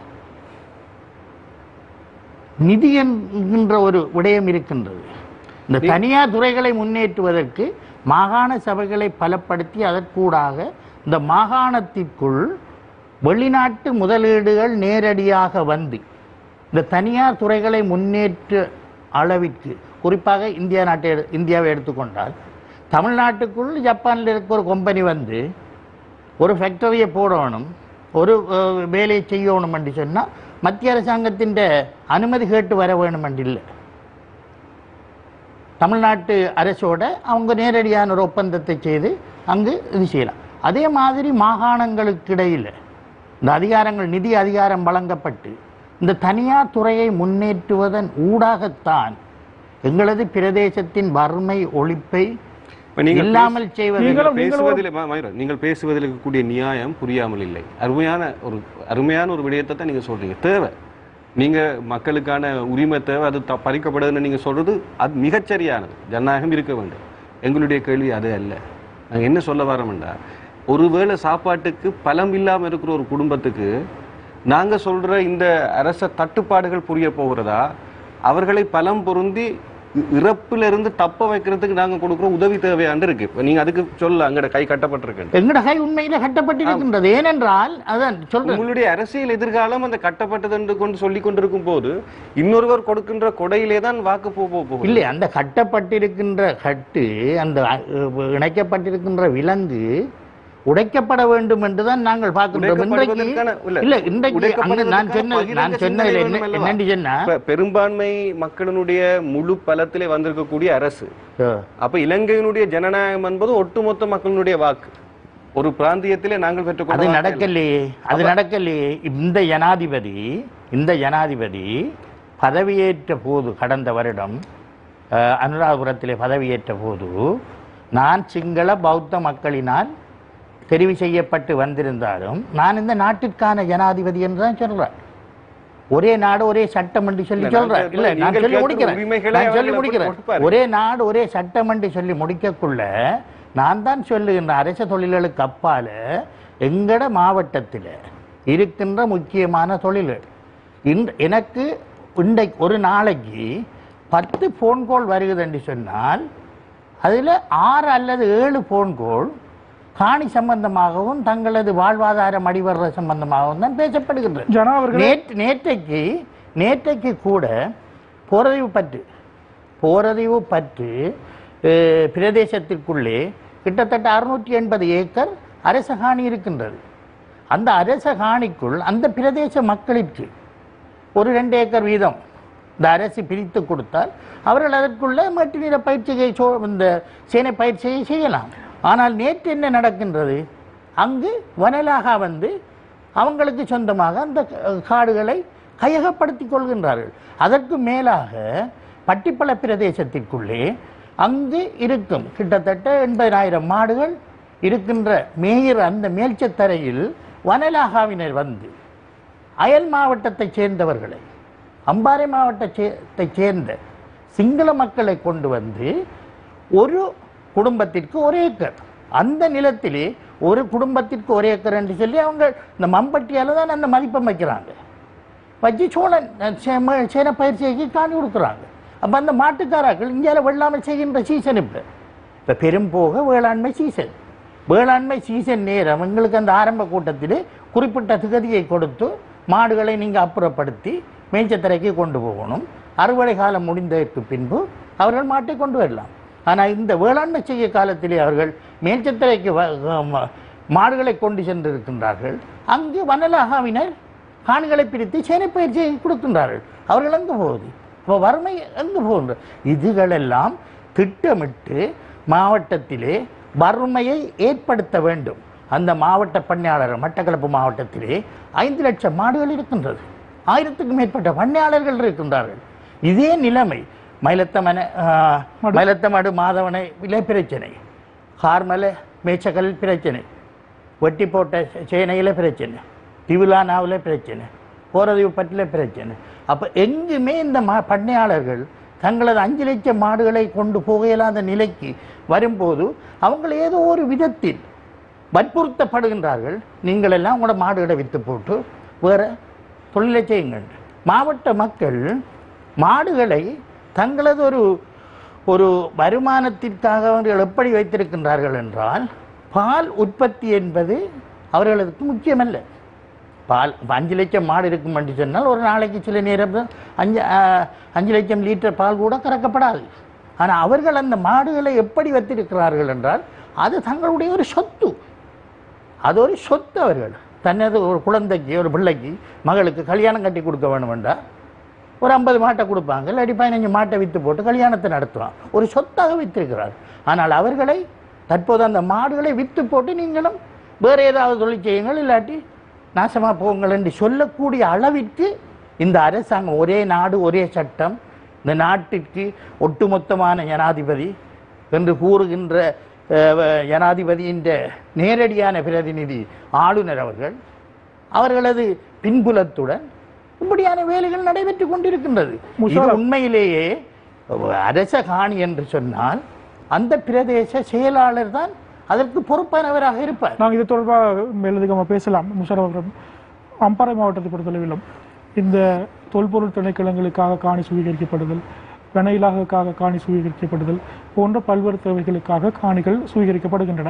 நிதி என்கின்ற ஒரு விடயம் இருக்கின்றது இந்த தனியார் துறைகளை முன்னேற்றுவதற்கு மாகாண சபைகளை பலப்படுத்தி அதற்கூடாக இந்த மாகாணத்திற்குள் வெளிநாட்டு முதலீடுகள் நேரடியாக வந்து இந்த தனியார் துறைகளை முன்னேற்ற அளவிற்கு குறிப்பாக இந்தியா நாட்டை எடு- இந்தியாவை எடுத்துக்கொண்டால் தமிழ்நாட்டுக்குள் ஜப்பானில் இருக்க ஒரு கம்பெனி வந்து ஒரு ஃபேக்டரியை போடணும் ஒரு அஹ், வேலையை செய்யணும் என்று சொன்னால் மத்திய அரசாங்கத்தின் அனுமதி கேட்டு வர வேணும் என்று இல்லை தமிழ்நாட்டு அரசோட அவங்க நேரடியான ஒரு ஒப்பந்தத்தை செய்து அங்கு இது செய்யலாம் அதே மாதிரி மாகாணங்களுக்கு இடையில் இந்த அதிகாரங்கள் நிதி அதிகாரம் வழங்கப்பட்டு இந்த தனியார் துறையை முன்னேற்றுவதன் ஊடாகத்தான் எங்களது பிரதேசத்தின் வறுமை ஒழிப்பை இப்ப நீங்கள் இல்லாமல் பேசு- செய்வது நீங்கள் பேசுவதில் ம- மயூரன், நீங்கள் பேசுவதில் இருக்கக்கூடிய நியாயம் புரியாமல் இல்லை அருமையான ஒரு அருமையான ஒரு விடயத்தை தான் நீங்க சொல்றீங்க தேவை நீங்க மக்களுக்கான உரிமை தேவை அது த- பறிக்கப்படுதுன்னு நீங்க சொல்றது அது மிகச்சரியானது ஜனநாயகம் இருக்க வேண்டும் எங்களுடைய கேள்வி அது அல்ல நாங்க என்ன சொல்ல வரோம்டா ஒருவேளை சாப்பாட்டுக்கு பலம் இல்லாம இருக்கிற ஒரு குடும்பத்துக்கு நாங்க சொல்ற இந்த அரச தட்டுப்பாடுகள் புரிய போகிறதா அவர்களை பலம் பொருந்தி இ- இறப்பிலிருந்து தப்ப வைக்கிறதுக்கு நாங்க கொடுக்குற உதவி தேவையாண்டு இருக்கு இப்ப நீங்க அதுக்கு சொல்ல அங்கட கை கட்டப்பட்டிருக்கு எங்கட கை உண்மையில கட்டப்பட்டிருக்கின்றது ஏனென்றால் அதான் சொல்றேன் உங்களுடைய அரசியல் எதிர்காலம் அந்த கட்டப்பட்டது என்று கொண்டு சொல்லி கொண்டிருக்கும் போது இன்னொருவர் கொடுக்கின்ற கொடையிலே தான் வாக்கு போ போ- போகுது இல்லை அந்த கட்டப்பட்டிருக்கின்ற கட்டு அந்த அஹ், இணைக்கப்பட்டிருக்கின்ற விலங்கு உடைக்கப்பட வேண்டும் என்றுதான் நாங்கள் பார்க்கின்றோம் இன்றைக்கு உடைக்கப்படுவதற்கான- இல்ல, இல்ல இன்றைக்கு அங்க நான் உடைக்கப்படுவதற்கான சொன்னது நான் பகிரங்க சொன்னதுல சிந்தனை என்ன வேணும் அல்லவா? என்னன்னு சொன்னா இப்ப பெரும்பான்மை மக்களினுடைய முழு பலத்திலே வந்திருக்கக்கூடிய அரசு அப்ப இலங்கையினுடைய ஜனநாயகம் என்பது ஒட்டுமொத்த மக்களினுடைய வாக்கு ஒரு பிராந்தியத்திலே நாங்கள் பெற்றுக்கொண்ட அது வாக்கு அல்ல. நடக்கலையே அது அப்ப- நடக்கலையே இந்த ஜனாதிபதி இந்த ஜனாதிபதி பதவியேற்ற போது கடந்த வருடம் அஹ், அனுராதபுரத்திலே பதவியேற்ற போது நான் சிங்கள பௌத்த மக்களினால் தெரிவு செய்யப்பட்டு வந்திருந்தாலும் நான் இந்த நாட்டிற்கான ஜனாதிபதி என்று தான் சொல்றேன் ஒரே நாடு ஒரே சட்டம் என்று சொல்லி இல்ல, நான் சொல்றேன் கேட்கிற இல்ல நான் நீங்கள் சொல்லி கேட்கிற முடிக்கிறேன் உரிமைகளை நான் சொல்லி அவர்கள் முடிக்கிறேன் எப்படி கொடுப்பார்கள்? ஒரே நாடு ஒரே சட்டம் என்று சொல்லி முடிக்கக்குள்ள நான் தான் சொல்லுகின்ற அரச தொழில்களுக்கு அப்பால எங்கட மாவட்டத்தில் இருக்கின்ற முக்கியமான தொழில்கள் இன்று எனக்கு இன்றைக்கு ஒரு நாளைக்கு பத்து ஃபோன் கால் வருகுது என்று சொன்னால் அதில் ஆறு அல்லது ஏழு ஃபோன் கால் காணி சம்பந்தமாகவும் தங்களது வாழ்வாதாரம் அடிவர்ற சம்பந்தமாகவும் தான் பேசப்படுகின்றது ஜனா அவர்களே நேற்று நேற்றைக்கு நேற்றைக்கு கூட போரறிவு பற்று போரறிவு பற்று அஹ், பிரதேசத்திற்குள்ளே கிட்டத்தட்ட அறுநூற்றி எண்பது ஏக்கர் அரச காணி இருக்கின்றது அந்த அரச காணிக்குள் அந்த பிரதேச மக்களுக்கு ஒரு ரெண்டு ஏக்கர் வீதம் இந்த அரசு பிரித்து கொடுத்தால் அவர்கள் அதற்குள்ள மட்டு நீர பயிற்சியை சோ இந்த சேனை பயிற்சியை செய்யலாம் ஆனால் நேற்று என்ன நடக்கின்றது அங்கு வனலாக வந்து அவங்களுக்கு சொந்தமாக அந்த க- காடுகளை கையகப்படுத்திக் கொள்கின்றார்கள் அதற்கு மேலாக பட்டிப்பள பிரதேசத்திற்குள்ளே அங்கு இருக்கும் கிட்டத்தட்ட எண்பதாயிரம் மாடுகள் இருக்கின்ற மேயிற அந்த மேல்ச்சத்தரையில் வனலாகாவினர் வந்து அயல் மாவட்டத்தைச் சேர்ந்தவர்களை அம்பாறை மாவட்டத்தைச் சேர்ந்த சிங்கள மக்களை கொண்டு வந்து ஒரு குடும்பத்திற்கு ஒரு ஏக்கர் அந்த நிலத்திலே ஒரு குடும்பத்திற்கு ஒரு ஏக்கர் என்று சொல்லி அவங்க இந்த மம்பட்டியால் தான் அந்த மதிப்பை வைக்கிறாங்க வச்சு சோழன் அஹ், சே- சேன பயிற்சிக்கு காணி கொடுக்குறாங்க அப்போ அந்த மாட்டுக்காராக்கள் இந்தியாவில் வெள்ளாமல் செய்கின்ற சீசன் இப்போ இப்போ பெரும்போக வேளாண்மை சீசன் வேளாண்மை சீசன் நேரம் எங்களுக்கு அந்த ஆரம்ப கூட்டத்தில் குறிப்பிட்ட திகதியை கொடுத்து மாடுகளை நீங்கள் அப்புறப்படுத்தி மேய்ச்சத்தரைக்கு கொண்டு போகணும் அறுவடை காலம் முடிந்ததற்கு பின்பு அவர்கள் மாட்டை கொண்டு வரலாம் ஆனால் இந்த வேளாண்மை செய்ய காலத்திலே அவர்கள் மேய்ச்சத்தரைக்கு வ- ம- மாடுகளை கொண்டு சென்றிருக்கின்றார்கள் அங்கு வனலாகாவினர் காணிகளை பிரித்து சேனை பயிற்சியை கொடுக்கின்றார்கள் அவர்கள் எங்கு போகுது இப்போ வறுமை எங்கு போகின்ற இதுகளெல்லாம் திட்டமிட்டு மாவட்டத்திலே வறுமையை ஏற்படுத்த வேண்டும் அந்த மாவட்ட பணியாளர் மட்டக்களப்பு மாவட்டத்திலே ஐந்து லட்சம் மாடுகள் இருக்கின்றது ஆயிரத்துக்கும் மேற்பட்ட பணியாளர்கள் இருக்கின்றார்கள் இதே நிலைமை மயிலத்தமன ஆஹ், மயிலத்தமடு மாதவனை விலை பிரச்சனை கார்மலை மேச்சக்கல் பிரச்சனை வெட்டி போட்ட சேனையில் பிரச்சனை திவிலானாவில் பிரச்சனை போரதிவு பட்டில் பிரச்சனை அப்போ எங்குமே இந்த மா பண்ணையாளர்கள் தங்களது அஞ்சு லட்சம் மாடுகளை கொண்டு போக இயலாத நிலைக்கு வரும்போது அவங்கள் ஏதோ ஒரு விதத்தில் வற்புறுத்தப்படுகின்றார்கள் நீங்கள் எல்லாம் உங்களோட மாடுகளை விற்று போட்டு வேறு தொழிலை செய்யுங்கள் மாவட்ட மக்கள் மாடுகளை தங்களது ஒரு ஒரு வருமானத்திற்காக அவர்கள் எப்படி வைத்திருக்கின்றார்கள் என்றால் பால் உற்பத்தி என்பது அவர்களுக்கு முக்கியமல்ல பால் இப்ப அஞ்சு லட்சம் மாடு இருக்கும் என்று சொன்னால் ஒரு நாளைக்கு சில நேரம் அஞ்சு ஆஹ், அஞ்சு லட்சம் லிட்டர் பால் கூட கறக்கப்படாது ஆனால் அவர்கள் அந்த மாடுகளை எப்படி வைத்திருக்கிறார்கள் என்றால் அது தங்களுடைய ஒரு சொத்து அது ஒரு சொத்து அவர்கள் தனது ஒரு குழந்தைக்கு ஒரு பிள்ளைக்கு மகளுக்கு கல்யாணம் கட்டி கொடுக்க வேணும் என்றால் ஒரு ஐம்பது மாட்டை கொடுப்பாங்க இல்லாட்டி பதினஞ்சு மாட்டை விற்று போட்டு கல்யாணத்தை நடத்துவான் ஒரு சொத்தாக விற்றிருக்கிறார் ஆனால் அவர்களை தற்போது அந்த மாடுகளை விற்று போட்டு நீங்களும் வேறு ஏதாவது தொழில் செய்யுங்கள் இல்லாட்டி நாசமாக போங்கள் என்று சொல்லக்கூடிய அளவிற்கு இந்த அரசாங்கம் ஒரே நாடு ஒரே சட்டம் இந்த நாட்டிற்கு ஒட்டுமொத்தமான ஜனாதிபதி என்று கூறுகின்ற அஹ், வ- ஜனாதிபதியின் நேரடியான பிரதிநிதி ஆளுநர் அவர்கள் அவர்களது பின்புலத்துடன் இப்படியான வேலைகள் நடைபெற்றுக் கொண்டிருக்கின்றது இது உண்மையிலேயே அரச காணி என்று சொன்னால் அந்த பிரதேச செயலாளர் தான் அதற்கு பொறுப்பானவராக இருப்பார் நாங்கள் இது தொடர்பாக மேலதிகமாக பேசலாம் முஷரப் அவர்கள் அம்பாறை மாவட்டத்தை பொறுத்தளவிலும் இந்த தொல்பொருள் திணைக்களங்களுக்காக காணி சுவீகரிக்கப்படுதல் வினையிலாகக்காக காணி சுவீகரிக்கப்படுதல் போன்ற பல்வேறு தேவைகளுக்காக காணிகள் சுவீகரிக்கப்படுகின்றன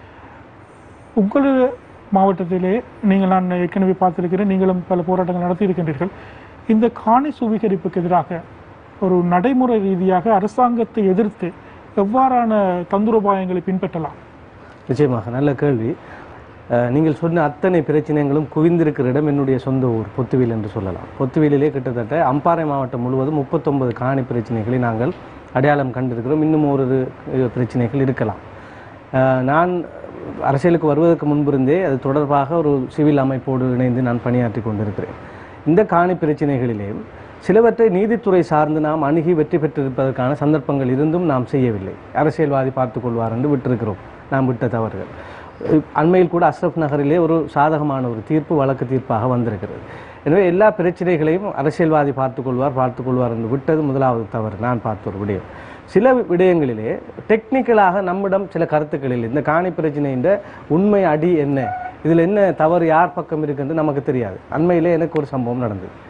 உங்கள் மாவட்டத்திலே நீங்கள் நான் ஏற்கனவே பார்த்திருக்கிறேன் நீங்களும் பல போராட்டங்கள் நடத்தி இருக்கின்றீர்கள் இந்த காணி சுவீகரிப்புக்கு எதிராக ஒரு நடைமுறை ரீதியாக அரசாங்கத்தை எதிர்த்து எவ்வாறான தந்திரோபாயங்களை பின்பற்றலாம் நிச்சயமாக நல்ல கேள்வி அஹ், நீங்கள் சொன்ன அத்தனை பிரச்சனைகளும் குவிந்திருக்கிற இடம் என்னுடைய சொந்த ஊர் பொத்துவில் என்று சொல்லலாம் பொத்துவிலே கிட்டத்தட்ட அம்பாறை மாவட்டம் முழுவதும் முப்பத்தொன்பது காணி பிரச்சனைகளை நாங்கள் அடையாளம் கண்டிருக்கிறோம் இன்னும் ஒரு அஹ், பிரச்சனைகள் இருக்கலாம் அஹ், நான் அரசியலுக்கு வருவதற்கு முன்பிருந்தே அது தொடர்பாக ஒரு சிவில் அமைப்போடு இணைந்து நான் பணியாற்றி கொண்டிருக்கிறேன் இந்த காணி பிரச்சனைகளிலே சிலவற்றை நீதித்துறை சார்ந்து நாம் அணுகி வெற்றி பெற்றிருப்பதற்கான சந்தர்ப்பங்கள் இருந்தும் நாம் செய்யவில்லை அரசியல்வாதி பார்த்துக் கொள்வார் என்று விட்டிருக்கிறோம் நாம் விட்ட தவறுகள் அண்மையில் கூட அஸ்ரப் நகரிலே ஒரு சாதகமான ஒரு தீர்ப்பு வழக்கு தீர்ப்பாக வந்திருக்கிறது எனவே எல்லா பிரச்சனைகளையும் அரசியல்வாதி பார்த்துக் கொள்வார் பார்த்துக் கொள்வார் என்று விட்டது முதலாவது தவறு நான் பார்த்த ஒரு விடயம் சில விடயங்களிலே டெக்னிக்கலாக நம்மிடம் சில கருத்துக்களில் இந்த காணி பிரச்சனையின் உண்மை அடி என்ன இதில் என்ன தவறு யார் பக்கம் இருக்குன்னு நமக்கு தெரியாது அண்மையிலே எனக்கு ஒரு சம்பவம் நடந்தது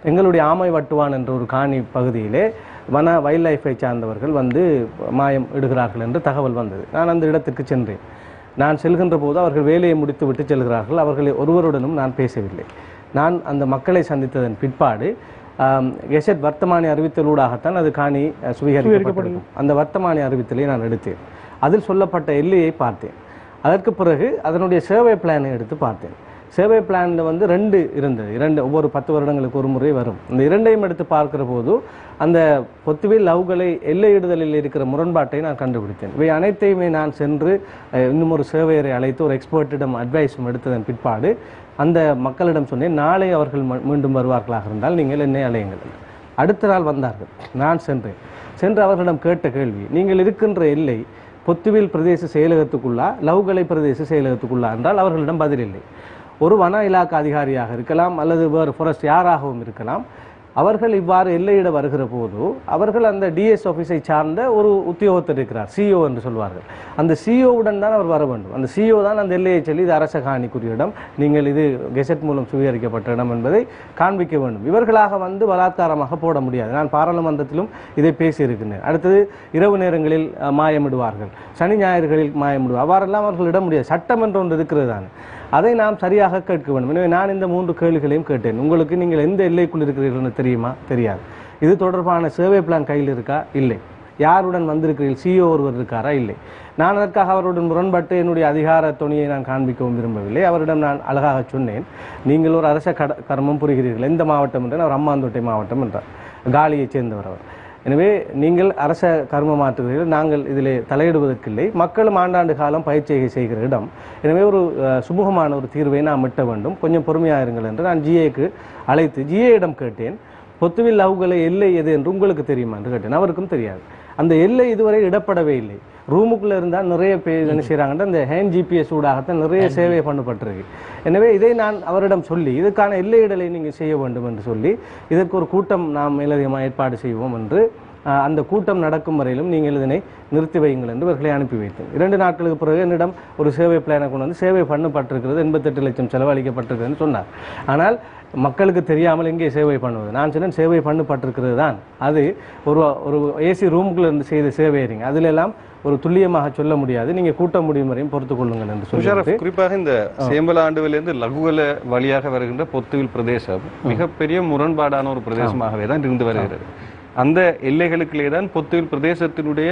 எங்களுடைய ஆமை வட்டுவான் என்ற ஒரு காணி பகுதியிலே வன வைல்ட் லைஃபை சார்ந்தவர்கள் வந்து மாயம் இடுகிறார்கள் என்று தகவல் வந்தது நான் அந்த இடத்துக்கு சென்றேன் நான் செல்கின்ற போது அவர்கள் வேலையை முடித்து விட்டு செல்கிறார்கள் அவர்களை ஒருவருடனும் நான் பேசவில்லை நான் அந்த மக்களை சந்தித்ததன் பிற்பாடு ஆம், கெசட் வர்த்தமானி அறிவித்தலூடாகத்தான் அது காணி அஹ், சுவீகரிக்கப்பட்டிருக்கும் அந்த வர்த்தமானி அறிவித்தலை நான் எடுத்தேன் அதில் சொல்லப்பட்ட எல்லையை பார்த்தேன் அதற்கு பிறகு அதனுடைய சேவை பிளானை எடுத்து பார்த்தேன் சேவை பிளானில் வந்து ரெண்டு இருந்தது இரண்டு ஒவ்வொரு பத்து வருடங்களுக்கு ஒரு முறை வரும் இந்த இரண்டையும் எடுத்து பார்க்கிற போது அந்த பொத்துவில் லவ்களை எல்லையிடுதலில் இருக்கிற முரண்பாட்டை நான் கண்டுபிடித்தேன் இவை அனைத்தையுமே நான் சென்று அஹ், இன்னும் ஒரு சேவையரை அழைத்து ஒரு எக்ஸ்பர்ட்டிடம் அட்வைஸும் எடுத்ததன் பிற்பாடு அந்த மக்களிடம் சொன்னேன் நாளை அவர்கள் ம- மீண்டும் வருவார்களாக இருந்தால் நீங்கள் என்னை அழையுங்கள் என்று. அடுத்த நாள் வந்தார்கள் நான் சென்றேன் சென்று அவர்களிடம் கேட்ட கேள்வி நீங்கள் இருக்கின்ற எல்லை பொத்துவில் பிரதேச செயலகத்துக்குள்ளா லவ்கலை பிரதேச செயலகத்துக்குள்ளா என்றால் அவர்களிடம் பதில் இல்லை ஒரு வன இலாக்கா அதிகாரியாக இருக்கலாம் அல்லது வேறு ஃபாரஸ்ட் யாராகவும் இருக்கலாம் அவர்கள் இவ்வாறு எல்லையிட வருகிற போது அவர்கள் அந்த டிஎஸ் ஆஃபீஸை சார்ந்த ஒரு உத்தியோகத்தர் இருக்கிறார் சிஓ என்று சொல்வார்கள் அந்த சிஓவுடன் தான் அவர் வர வேண்டும் அந்த சிஓ தான் அந்த எல்லையை சொல்லி இது அரச காணிக்குரிய இடம் நீங்கள் இது கெசட் மூலம் சுவீகரிக்கப்பட்ட இடம் என்பதை காண்பிக்க வேண்டும் இவர்களாக வந்து பலாத்காரமாக போட முடியாது நான் பாராளுமன்றத்திலும் இதை பேசியிருக்கின்றேன் அடுத்தது இரவு நேரங்களில் அஹ், மாயமிடுவார்கள் சனி ஞாயிறுகளில் மாயமிடுவார் அவ்வாறெல்லாம் அவர்கள் இட முடியாது சட்டம் என்று ஒன்று இருக்கிறது தானே அதை நாம் சரியாக கேட்க வேண்டும் எனவே நான் இந்த மூன்று கேள்விகளையும் கேட்டேன் உங்களுக்கு நீங்கள் எந்த எல்லைக்குள் இருக்கிறீர்கள்னு தெரியுமா தெரியாது இது தொடர்பான சேவை பிளான் கையில் இருக்கா இல்லை யாருடன் வந்திருக்கிறீர்கள் சிஓ ஒருவர் இருக்காரா இல்லை நான் அதற்காக அவருடன் முரண்பட்டு என்னுடைய அதிகார துணியை நான் காண்பிக்கவும் விரும்பவில்லை அவரிடம் நான் அழகாக சொன்னேன் நீங்கள் ஒரு அரச கட கர்மம் புரிகிறீர்கள் எந்த மாவட்டம் என்றால் அவர் அம்மாந்தோட்டை மாவட்டம் என்றார் காலியைச் சேர்ந்தவர் அவர் எனவே நீங்கள் அரச கர்ம மாற்றுகிறீர்கள் நாங்கள் இதிலே தலையிடுவதற்கில்லை மக்களும் ஆண்டாண்டு காலம் பயிற்சியை செய்கிற இடம் எனவே ஒரு அஹ், சுமூகமான ஒரு தீர்வை நாம் எட்ட வேண்டும் கொஞ்சம் பொறுமையாக இருங்கள் என்று நான் ஜிஏக்கு அழைத்து ஜிஏயிடம் கேட்டேன் பொத்துவில் லவ்களை எல்லை எது என்று உங்களுக்கு தெரியுமா என்று கேட்டேன் அவருக்கும் தெரியாது அந்த எல்லை இதுவரை இடப்படவே இல்லை ரூமுக்குள்ளே இருந்தால் நிறைய பேர் என்ன செய்கிறாங்கன்னா இந்த ஹேண்ட் ஜிபிஎஸ் ஊடாகத்தான் நிறைய சேவை பண்ணப்பட்டிருக்கு எனவே இதை நான் அவரிடம் சொல்லி இதுக்கான எல்லையிடலை நீங்கள் செய்ய வேண்டும் என்று சொல்லி இதற்கு ஒரு கூட்டம் நாம் மேலதிகமாக ஏற்பாடு செய்வோம் என்று ஆஹ், அந்த கூட்டம் நடக்கும் வரையிலும் நீங்கள் இதனை நிறுத்தி வையுங்கள் என்று இவர்களை அனுப்பி வைத்தேன் இரண்டு நாட்களுக்கு பிறகு என்னிடம் ஒரு சேவை பிளானை கொண்டு வந்து சேவை பண்ணப்பட்டிருக்கிறது எண்பத்தெட்டு லட்சம் செலவழிக்கப்பட்டிருக்குதுன்னு சொன்னார் ஆனால் மக்களுக்கு தெரியாமல் எங்கே சேவை பண்ணுவது நான் சொன்னேன் சேவை பண்ணப்பட்டிருக்கிறது தான் அது ஒரு ஒரு ஏசி ரூமுக்குள்ள இருந்து செய்த சேவை இருங்க அதில் எல்லாம் ஒரு துல்லியமாக சொல்ல முடியாது நீங்க கூட்ட முடியும் வரையும் பொறுத்துக் கொள்ளுங்கள் என்று முஷாரஃப் சொல்லிட்டு குறிப்பாக இந்த சேம்பல ஆண்டுவிலிருந்து லகுவல வழியாக வருகின்ற பொத்துவில் பிரதேசம் மிகப்பெரிய முரண்பாடான ஒரு பிரதேசமாகவே தான் இருந்து வருகிறது அந்த எல்லைகளுக்குள்ளே தான் பொத்துவில் பிரதேசத்தினுடைய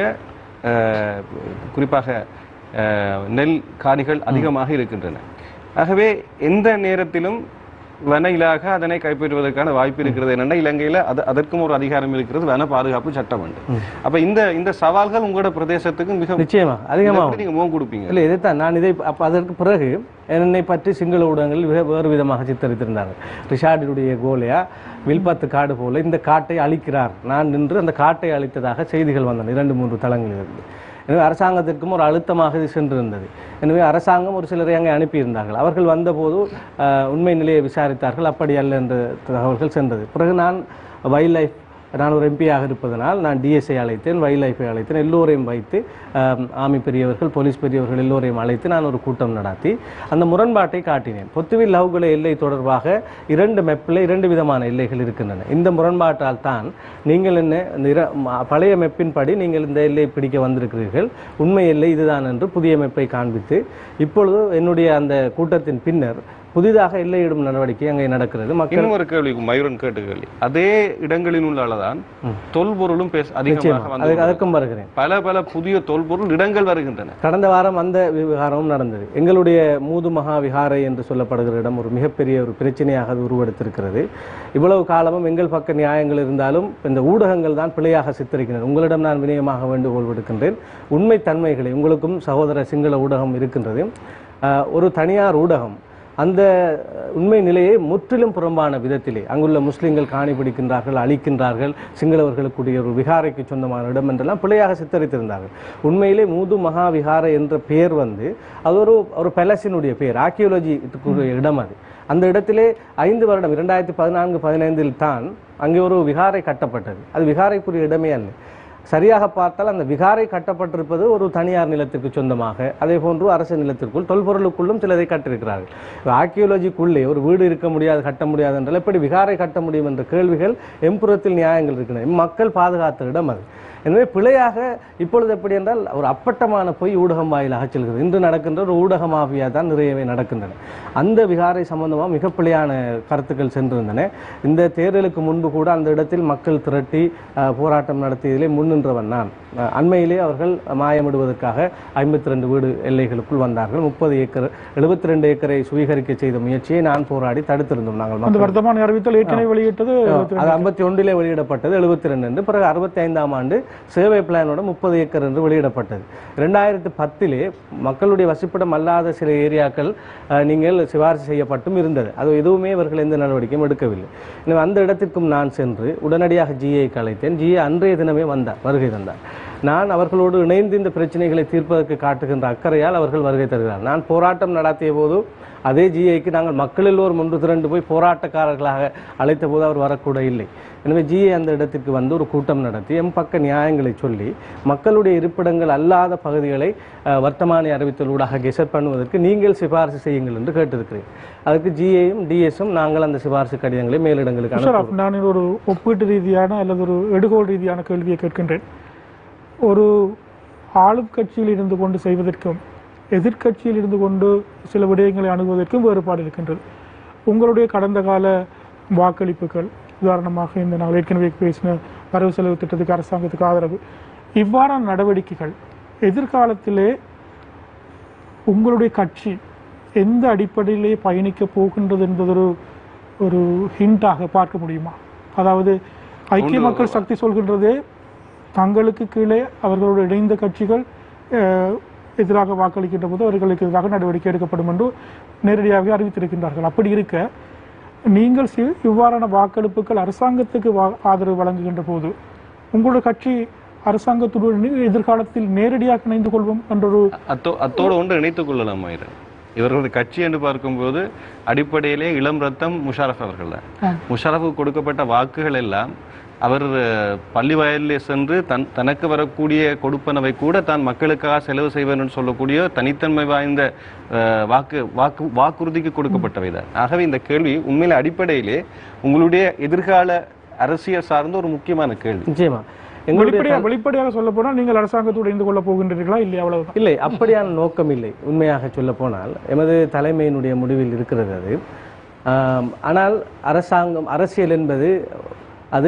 அஹ், குறிப்பாக அஹ், நெல் காணிகள் அதிகமாக இருக்கின்றன ஆகவே எந்த நேரத்திலும் வன இலாக அதனை கைப்பற்றுவதற்கான வாய்ப்பு இருக்கிறது என்னன்னா இலங்கையில அது அதற்கும் ஒரு அதிகாரம் இருக்கிறது வன பாதுகாப்பு சட்டம் உண்டு அப்ப இந்த இந்த சவால்கள் உங்களோட பிரதேசத்துக்கு மிக நிச்சயமா அதிகமாக எப்படி நீங்க முகம் கொடுப்பீங்க இல்லை இதைத்தான் நான் இதை அப்போ அதற்கு பிறகு என்னை பற்றி சிங்கள ஊடகங்கள் வே- வேறு விதமாக சித்தரித்திருந்தார்கள் ரிஷாடினுடைய கோலியா வில்பத்து காடு போல இந்த காட்டை அழிக்கிறார் நான் நின்று அந்த காட்டை அழித்ததாக செய்திகள் வந்தன இரண்டு மூன்று தளங்களிலிருந்து எனவே அரசாங்கத்திற்கும் ஒரு அழுத்தமாக இது சென்றிருந்தது எனவே அரசாங்கம் ஒரு சிலரை அங்கே அனுப்பியிருந்தார்கள் அவர்கள் வந்தபோது ஆஹ், உண்மை நிலையை விசாரித்தார்கள் அப்படி அல்ல என்ற தகவல்கள் சென்றது பிறகு நான் வைல்ட் லைஃப் நான் ஒரு எம்பியாக இருப்பதனால் நான் டிஎஸ்ஐ அழைத்தேன் வைல்ட் லைஃபை அழைத்தேன் எல்லோரையும் வைத்து ஆம், ஆர்மி பெரியவர்கள் போலீஸ் பெரியவர்கள் எல்லோரையும் அழைத்து நான் ஒரு கூட்டம் நடத்தி அந்த முரண்பாட்டை காட்டினேன் பொத்துவில் லவ்குல எல்லை தொடர்பாக இரண்டு மெப்பில் இரண்டு விதமான எல்லைகள் இருக்கின்றன இந்த முரண்பாட்டால் தான் நீங்கள் என்ன இந்த இர- ம- பழைய மெப்பின்படி நீங்கள் இந்த எல்லை பிடிக்க வந்திருக்கிறீர்கள் உண்மை எல்லை இதுதான் என்று புதிய மெப்பை காண்பித்து இப்பொழுது என்னுடைய அந்த கூட்டத்தின் பின்னர் புதிதாக எல்லையிடும் நடவடிக்கை அங்கே நடக்கிறது மக்கள் இன்னும் ஒரு கேள்வி மயூரன் கேட்ட கேள்வி அதே இடங்களில் உள்ளதான் தொல்பொருளும் பேச அதிகமாக நிச்சயமா. வந்து அதுக்கு- அதற்கும் வருகிறேன் பல பல புதிய தொல்பொருள் இடங்கள் வருகின்றன கடந்த வாரம் அந்த விவகாரமும் நடந்தது எங்களுடைய மூது மகா விகாரை என்று சொல்லப்படுகிற இடம் ஒரு மிகப்பெரிய ஒரு பிரச்சனையாக அது உருவெடுத்திருக்கிறது இவ்வளவு காலமும் எங்கள் பக்க நியாயங்கள் இருந்தாலும் இந்த ஊடகங்கள் தான் பிழையாக சித்தரிக்கின்றன உங்களிடம் நான் வினயமாக வேண்டுகோள் விடுக்கின்றேன் உண்மை தன்மைகளை உங்களுக்கும் சகோதர சிங்கள ஊடகம் இருக்கின்றது ஆஹ், ஒரு தனியார் ஊடகம் அந்த உண்மை நிலையை முற்றிலும் புறம்பான விதத்திலே அங்குள்ள முஸ்லிம்கள் காணி பிடிக்கின்றார்கள் அழிக்கின்றார்கள் சிங்களவர்களுக்குரிய ஒரு விகாரைக்கு சொந்தமான இடம் என்றெல்லாம் பிழையாக சித்தரித்திருந்தார்கள் உண்மையிலே மூது மகா விகாரை என்ற பெயர் வந்து அது ஒரு ஒரு பெலசினுடைய பெயர் ஆர்கியோலஜிக்குரிய இடம் அது அந்த இடத்திலே ஐந்து வருடம் இரண்டாயிரத்தி பதினான்கு பதினைந்தில் தான் அங்கே ஒரு விகாரை கட்டப்பட்டது அது விகாரைக்குரிய இடமே அல்ல சரியாக பார்த்தால் அந்த விகாரை கட்டப்பட்டிருப்பது ஒரு தனியார் நிலத்திற்கு சொந்தமாக அதே போன்று அரசு நிலத்திற்குள் தொல்பொருளுக்குள்ளும் சிலரை கட்டிருக்கிறார்கள் ஆர்கியோலஜிக்குள்ளே ஒரு வீடு இருக்க முடியாது கட்ட முடியாது என்றால் எப்படி விகாரை கட்ட முடியும் என்ற கேள்விகள் எம்புறத்தில் நியாயங்கள் இருக்கின்றன மக்கள் பாதுகாத்த இடம் அது எனவே பிழையாக இப்பொழுது எப்படி என்றால் ஒரு அப்பட்டமான பொய் ஊடகம் வாயிலாக செல்கிறது இன்று நடக்கின்ற ஒரு ஊடக மாஃபியா தான் நிறையவே நடக்கின்றன அந்த விகாரை சம்பந்தமாக மிக பிழையான கருத்துக்கள் சென்றிருந்தன இந்த தேர்தலுக்கு முன்பு கூட அந்த இடத்தில் மக்கள் திரட்டி அஹ், போராட்டம் நடத்தியதிலே முன்னின்றவன் நான் அஹ், அண்மையிலே அவர்கள் மாயமிடுவதற்காக ஐம்பத்தி ரெண்டு வீடு எல்லைகளுக்குள் வந்தார்கள் முப்பது ஏக்கர் எழுபத்தி ரெண்டு ஏக்கரை சுவீகரிக்க செய்த முயற்சியை நான் போராடி தடுத்திருந்தோம் நாங்கள் அந்த மக்கள். வர்த்தமானி அறிவித்தல் ஏற்கனவே ஆ. வெளியிட்டது ஆ, 22 அது ஐம்பத்தி ஒன்றிலே வெளியிடப்பட்டது எழுபத்தி ரெண்டு என்று பிறகு அறுபத்தி ஐந்தாம் ஆண்டு சேவை பிளானோட முப்பது ஏக்கர் என்று வெளியிடப்பட்டது ரெண்டாயிரத்தி பத்திலே மக்களுடைய வசிப்பிடம் அல்லாத சில ஏரியாக்கள் அஹ், நீங்கள் சிபாரிசு செய்யப்பட்டும் இருந்தது அது எதுவுமே இவர்கள் எந்த நடவடிக்கையும் எடுக்கவில்லை எனவே அந்த இடத்திற்கும் நான் சென்று உடனடியாக ஜிஐ அழைத்தேன் ஜிஏ அன்றைய தினமே வந்தார் வருகை தந்தார் நான் அவர்களோடு இணைந்து இந்த பிரச்சனைகளை தீர்ப்பதற்கு காட்டுகின்ற அக்கறையால் அவர்கள் வருகை தருகிறார் நான் போராட்டம் நடத்திய போது அதே ஜிஐக்கு நாங்கள் மக்கள் எல்லோரும் ஒன்று திரண்டு போய் போராட்டக்காரர்களாக அழைத்த போது அவர் வரக்கூட இல்லை எனவே ஜிஏ அந்த இடத்திற்கு வந்து ஒரு கூட்டம் நடத்தி எம் பக்க நியாயங்களை சொல்லி மக்களுடைய இருப்பிடங்கள் அல்லாத பகுதிகளை அஹ், வர்த்தமானி அறிவித்தலூடாக கெசட் பண்ணுவதற்கு நீங்கள் சிபாரிசு செய்யுங்கள் என்று கேட்டிருக்கிறேன் அதுக்கு ஜிஏயும் டிஎஸும் நாங்கள் அந்த சிபாரிசு கடிதங்களை மேலிடங்களுக்கு முஷரப் அனுப்புவோம் நான் ஒரு ஒப்பீட்டு ரீதியான அல்லது ஒரு எடுகோள் ரீதியான கேள்வியை கேட்கின்றேன் ஒரு ஆளும் கட்சியில் இருந்து கொண்டு செய்வதற்கும் எதிர்க்கட்சியில் இருந்து கொண்டு சில விடயங்களை அணுகுவதற்கும் வேறுபாடு இருக்கின்றது உங்களுடைய கடந்த கால வாக்களிப்புகள் உதாரணமாக இந்த நாங்கள் ஏற்கனவே பேசின வரவு செலவு திட்டத்துக்கு அரசாங்கத்துக்கு ஆதரவு இவ்வாறான நடவடிக்கைகள் எதிர்காலத்திலே உங்களுடைய கட்சி எந்த அடிப்படையிலே பயணிக்க போகின்றது என்பது ஒரு ஒரு ஹிண்டாக பார்க்க முடியுமா அதாவது ஐக்கிய ஒன்று- மக்கள் சக்தி சொல்கின்றதே தங்களுக்கு கீழே அவர்களோடு இணைந்த கட்சிகள் அஹ், எதிராக வாக்களிக்கின்ற போது அவர்களுக்கு எதிராக நடவடிக்கை எடுக்கப்படும் என்று நேரடியாக அறிவித்திருக்கின்றார்கள் அப்படி இருக்க நீங்கள் சி- இவ்வாறான வாக்கெடுப்புகள் அரசாங்கத்துக்கு வா- ஆதரவு வழங்குகின்ற போது உங்களுடைய கட்சி அரசாங்கத்துடன் எதிர்காலத்தில் நேரடியாக இணைந்து கொள்வோம் என்ற ஒரு அத்தோ அத்தோடு ஒன்று இணைத்துக் கொள்ளலாம் ஆயிரம் இவர்களது கட்சி என்று பார்க்கும்போது அடிப்படையிலே இளம் ரத்தம் முஷாரஃப் அவர்கள் தான் ஆ. முஷாரஃபுக்கு கொடுக்கப்பட்ட வாக்குகள் எல்லாம் அவர் அஹ், பள்ளி வயலிலே சென்று தன் தனக்கு வரக்கூடிய கொடுப்பனவை கூட தான் மக்களுக்காக செலவு செய்வேன் என்று சொல்லக்கூடிய தனித்தன்மை வாய்ந்த அஹ், வாக்கு வாக்கு வாக்குறுதிக்கு கொடுக்கப்பட்டவை தான் ஆகவே இந்த கேள்வி உண்மையில அடிப்படையிலே உங்களுடைய எதிர்கால அரசியல் சார்ந்த ஒரு முக்கியமான கேள்வி நிச்சயமா வெளிப்படையாக வெளிப்படையாக சொல்ல போனால் நீங்கள் அரசாங்கத்தோடு இணைந்து கொள்ள போகின்றீர்களா இல்லை அவ்வளவுதான் இல்லை அப்படியான நோக்கம் இல்லை உண்மையாக சொல்ல போனால் எமது தலைமையினுடைய முடிவில் இருக்கிறது அது ஆம், ஆனால் அரசாங்கம் அரசியல் என்பது அது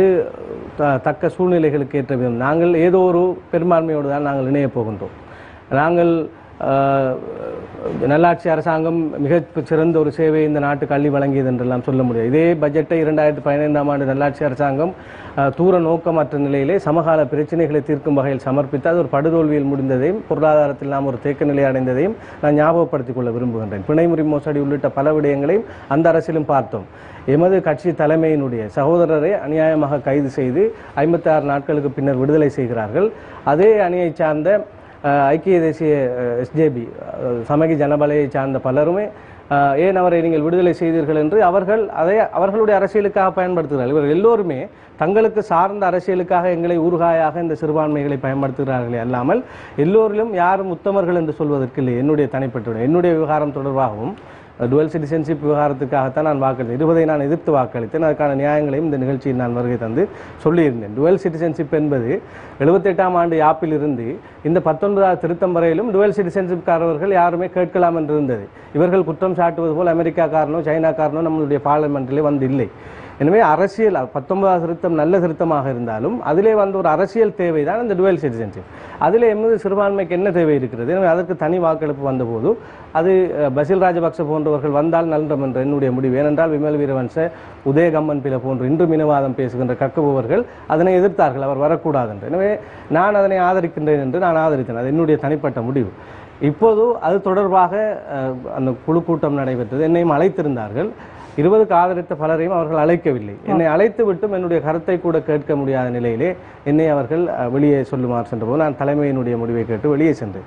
த- தக்க சூழ்நிலைகளுக்கு ஏற்ற விதம் நாங்கள் ஏதோ ஒரு பெரும்பான்மையோடு தான் நாங்கள் இணையப் போகின்றோம் நாங்கள் ஆஹ், நல்லாட்சி அரசாங்கம் மிகச் சிறந்த ஒரு சேவை இந்த நாட்டுக்கு அள்ளி வழங்கியது என்றெல்லாம் சொல்ல முடியாது இதே பட்ஜெட்டை இரண்டாயிரத்தி பதினைந்தாம் ஆண்டு நல்லாட்சி அரசாங்கம் ஆஹ், தூர நோக்கமற்ற நிலையிலே சமகால பிரச்சனைகளை தீர்க்கும் வகையில் சமர்ப்பித்து அது ஒரு படுதோல்வியில் முடிந்ததையும் பொருளாதாரத்தில் நாம் ஒரு தேக்க நிலை அடைந்ததையும் நான் ஞாபகப்படுத்திக் கொள்ள விரும்புகின்றேன் பிணைமுறி மோசடி உள்ளிட்ட பல விடயங்களையும் அந்த அரசிலும் பார்த்தோம் எமது கட்சி தலைமையினுடைய சகோதரரை அநியாயமாக கைது செய்து ஐம்பத்தாறு நாட்களுக்கு பின்னர் விடுதலை செய்கிறார்கள் அதே அணியைச் சார்ந்த அஹ், ஐக்கிய தேசிய எஸ்ஜேபி சமகி ஜனபலையை சார்ந்த பலருமே அஹ், ஏன் அவரை நீங்கள் விடுதலை செய்தீர்கள் என்று அவர்கள் அதை அவர்களுடைய அரசியலுக்காக பயன்படுத்துகிறார்கள் இவர்கள் எல்லோருமே தங்களுக்கு சார்ந்த அரசியலுக்காக எங்களை ஊறுகாயாக இந்த சிறுபான்மைகளை பயன்படுத்துகிறார்களே அல்லாமல் எல்லோரிலும் யாரும் உத்தமர்கள் என்று சொல்வதற்கு இல்லை என்னுடைய தனிப்பட்ட விடயம். என்னுடைய விவகாரம் தொடர்பாகவும் டுவெல் சிட்டிசன்ஷிப் விவகாரத்துக்காகத்தான் நான் வாக்களித்தேன் இருபதை நான் எதிர்த்து வாக்களித்தேன் அதுக்கான நியாயங்களையும் இந்த நிகழ்ச்சியில் நான் வருகை தந்து சொல்லியிருந்தேன் டுவெல் சிட்டிசன்ஷிப் என்பது எழுபத்தெட்டாம் ஆண்டு யாப்பில் இருந்து இந்த பத்தொன்பதாவது திருத்தம் வரையிலும் டுவெல் சிட்டிசன்ஷிப்காரர்கள் யாருமே கேட்கலாம் என்று இருந்தது இவர்கள் குற்றம் சாட்டுவது போல் அமெரிக்காக்காரனோ சைனாக்காரனோ நம்மளுடைய பார்லிமெண்ட்டிலே வந்து இல்லை எனவே அரசியல் பத்தொன்பதாவது திருத்தம் நல்ல திருத்தமாக இருந்தாலும் அதிலே வந்த ஒரு அரசியல் தேவை தான் இந்த டுவெல் சிட்டிசன்ஷிப் அதில் எமது சிறுபான்மைக்கு என்ன தேவை இருக்கிறது எனவே அதற்கு தனி வாக்கெடுப்பு வந்தபோது அது அஹ், பசில் ராஜபக்ச போன்றவர்கள் வந்தால் நன்றம் என்ற என்னுடைய முடிவு ஏனென்றால் விமல் வீரவன்ச உதயகம்மன் பில போன்று இன்று மினவாதம் பேசுகின்ற கக்குபவர்கள் அதனை எதிர்த்தார்கள் அவர் வரக்கூடாது என்று எனவே நான் அதனை ஆதரிக்கின்றேன் என்று நான் ஆதரித்தேன் அது என்னுடைய தனிப்பட்ட முடிவு இப்போது அது தொடர்பாக அஹ், அந்த குழு கூட்டம் நடைபெற்றது என்னையும் அழைத்திருந்தார்கள் இருபதுக்கு ஆதரித்த பலரையும் அவர்கள் அழைக்கவில்லை என்னை அழைத்து விட்டும் என்னுடைய கருத்தை கூட கேட்க முடியாத நிலையிலே என்னை அவர்கள் அஹ், வெளியே சொல்லுமாறு சென்றபோது நான் தலைமையினுடைய முடிவை கேட்டு வெளியே சென்றேன்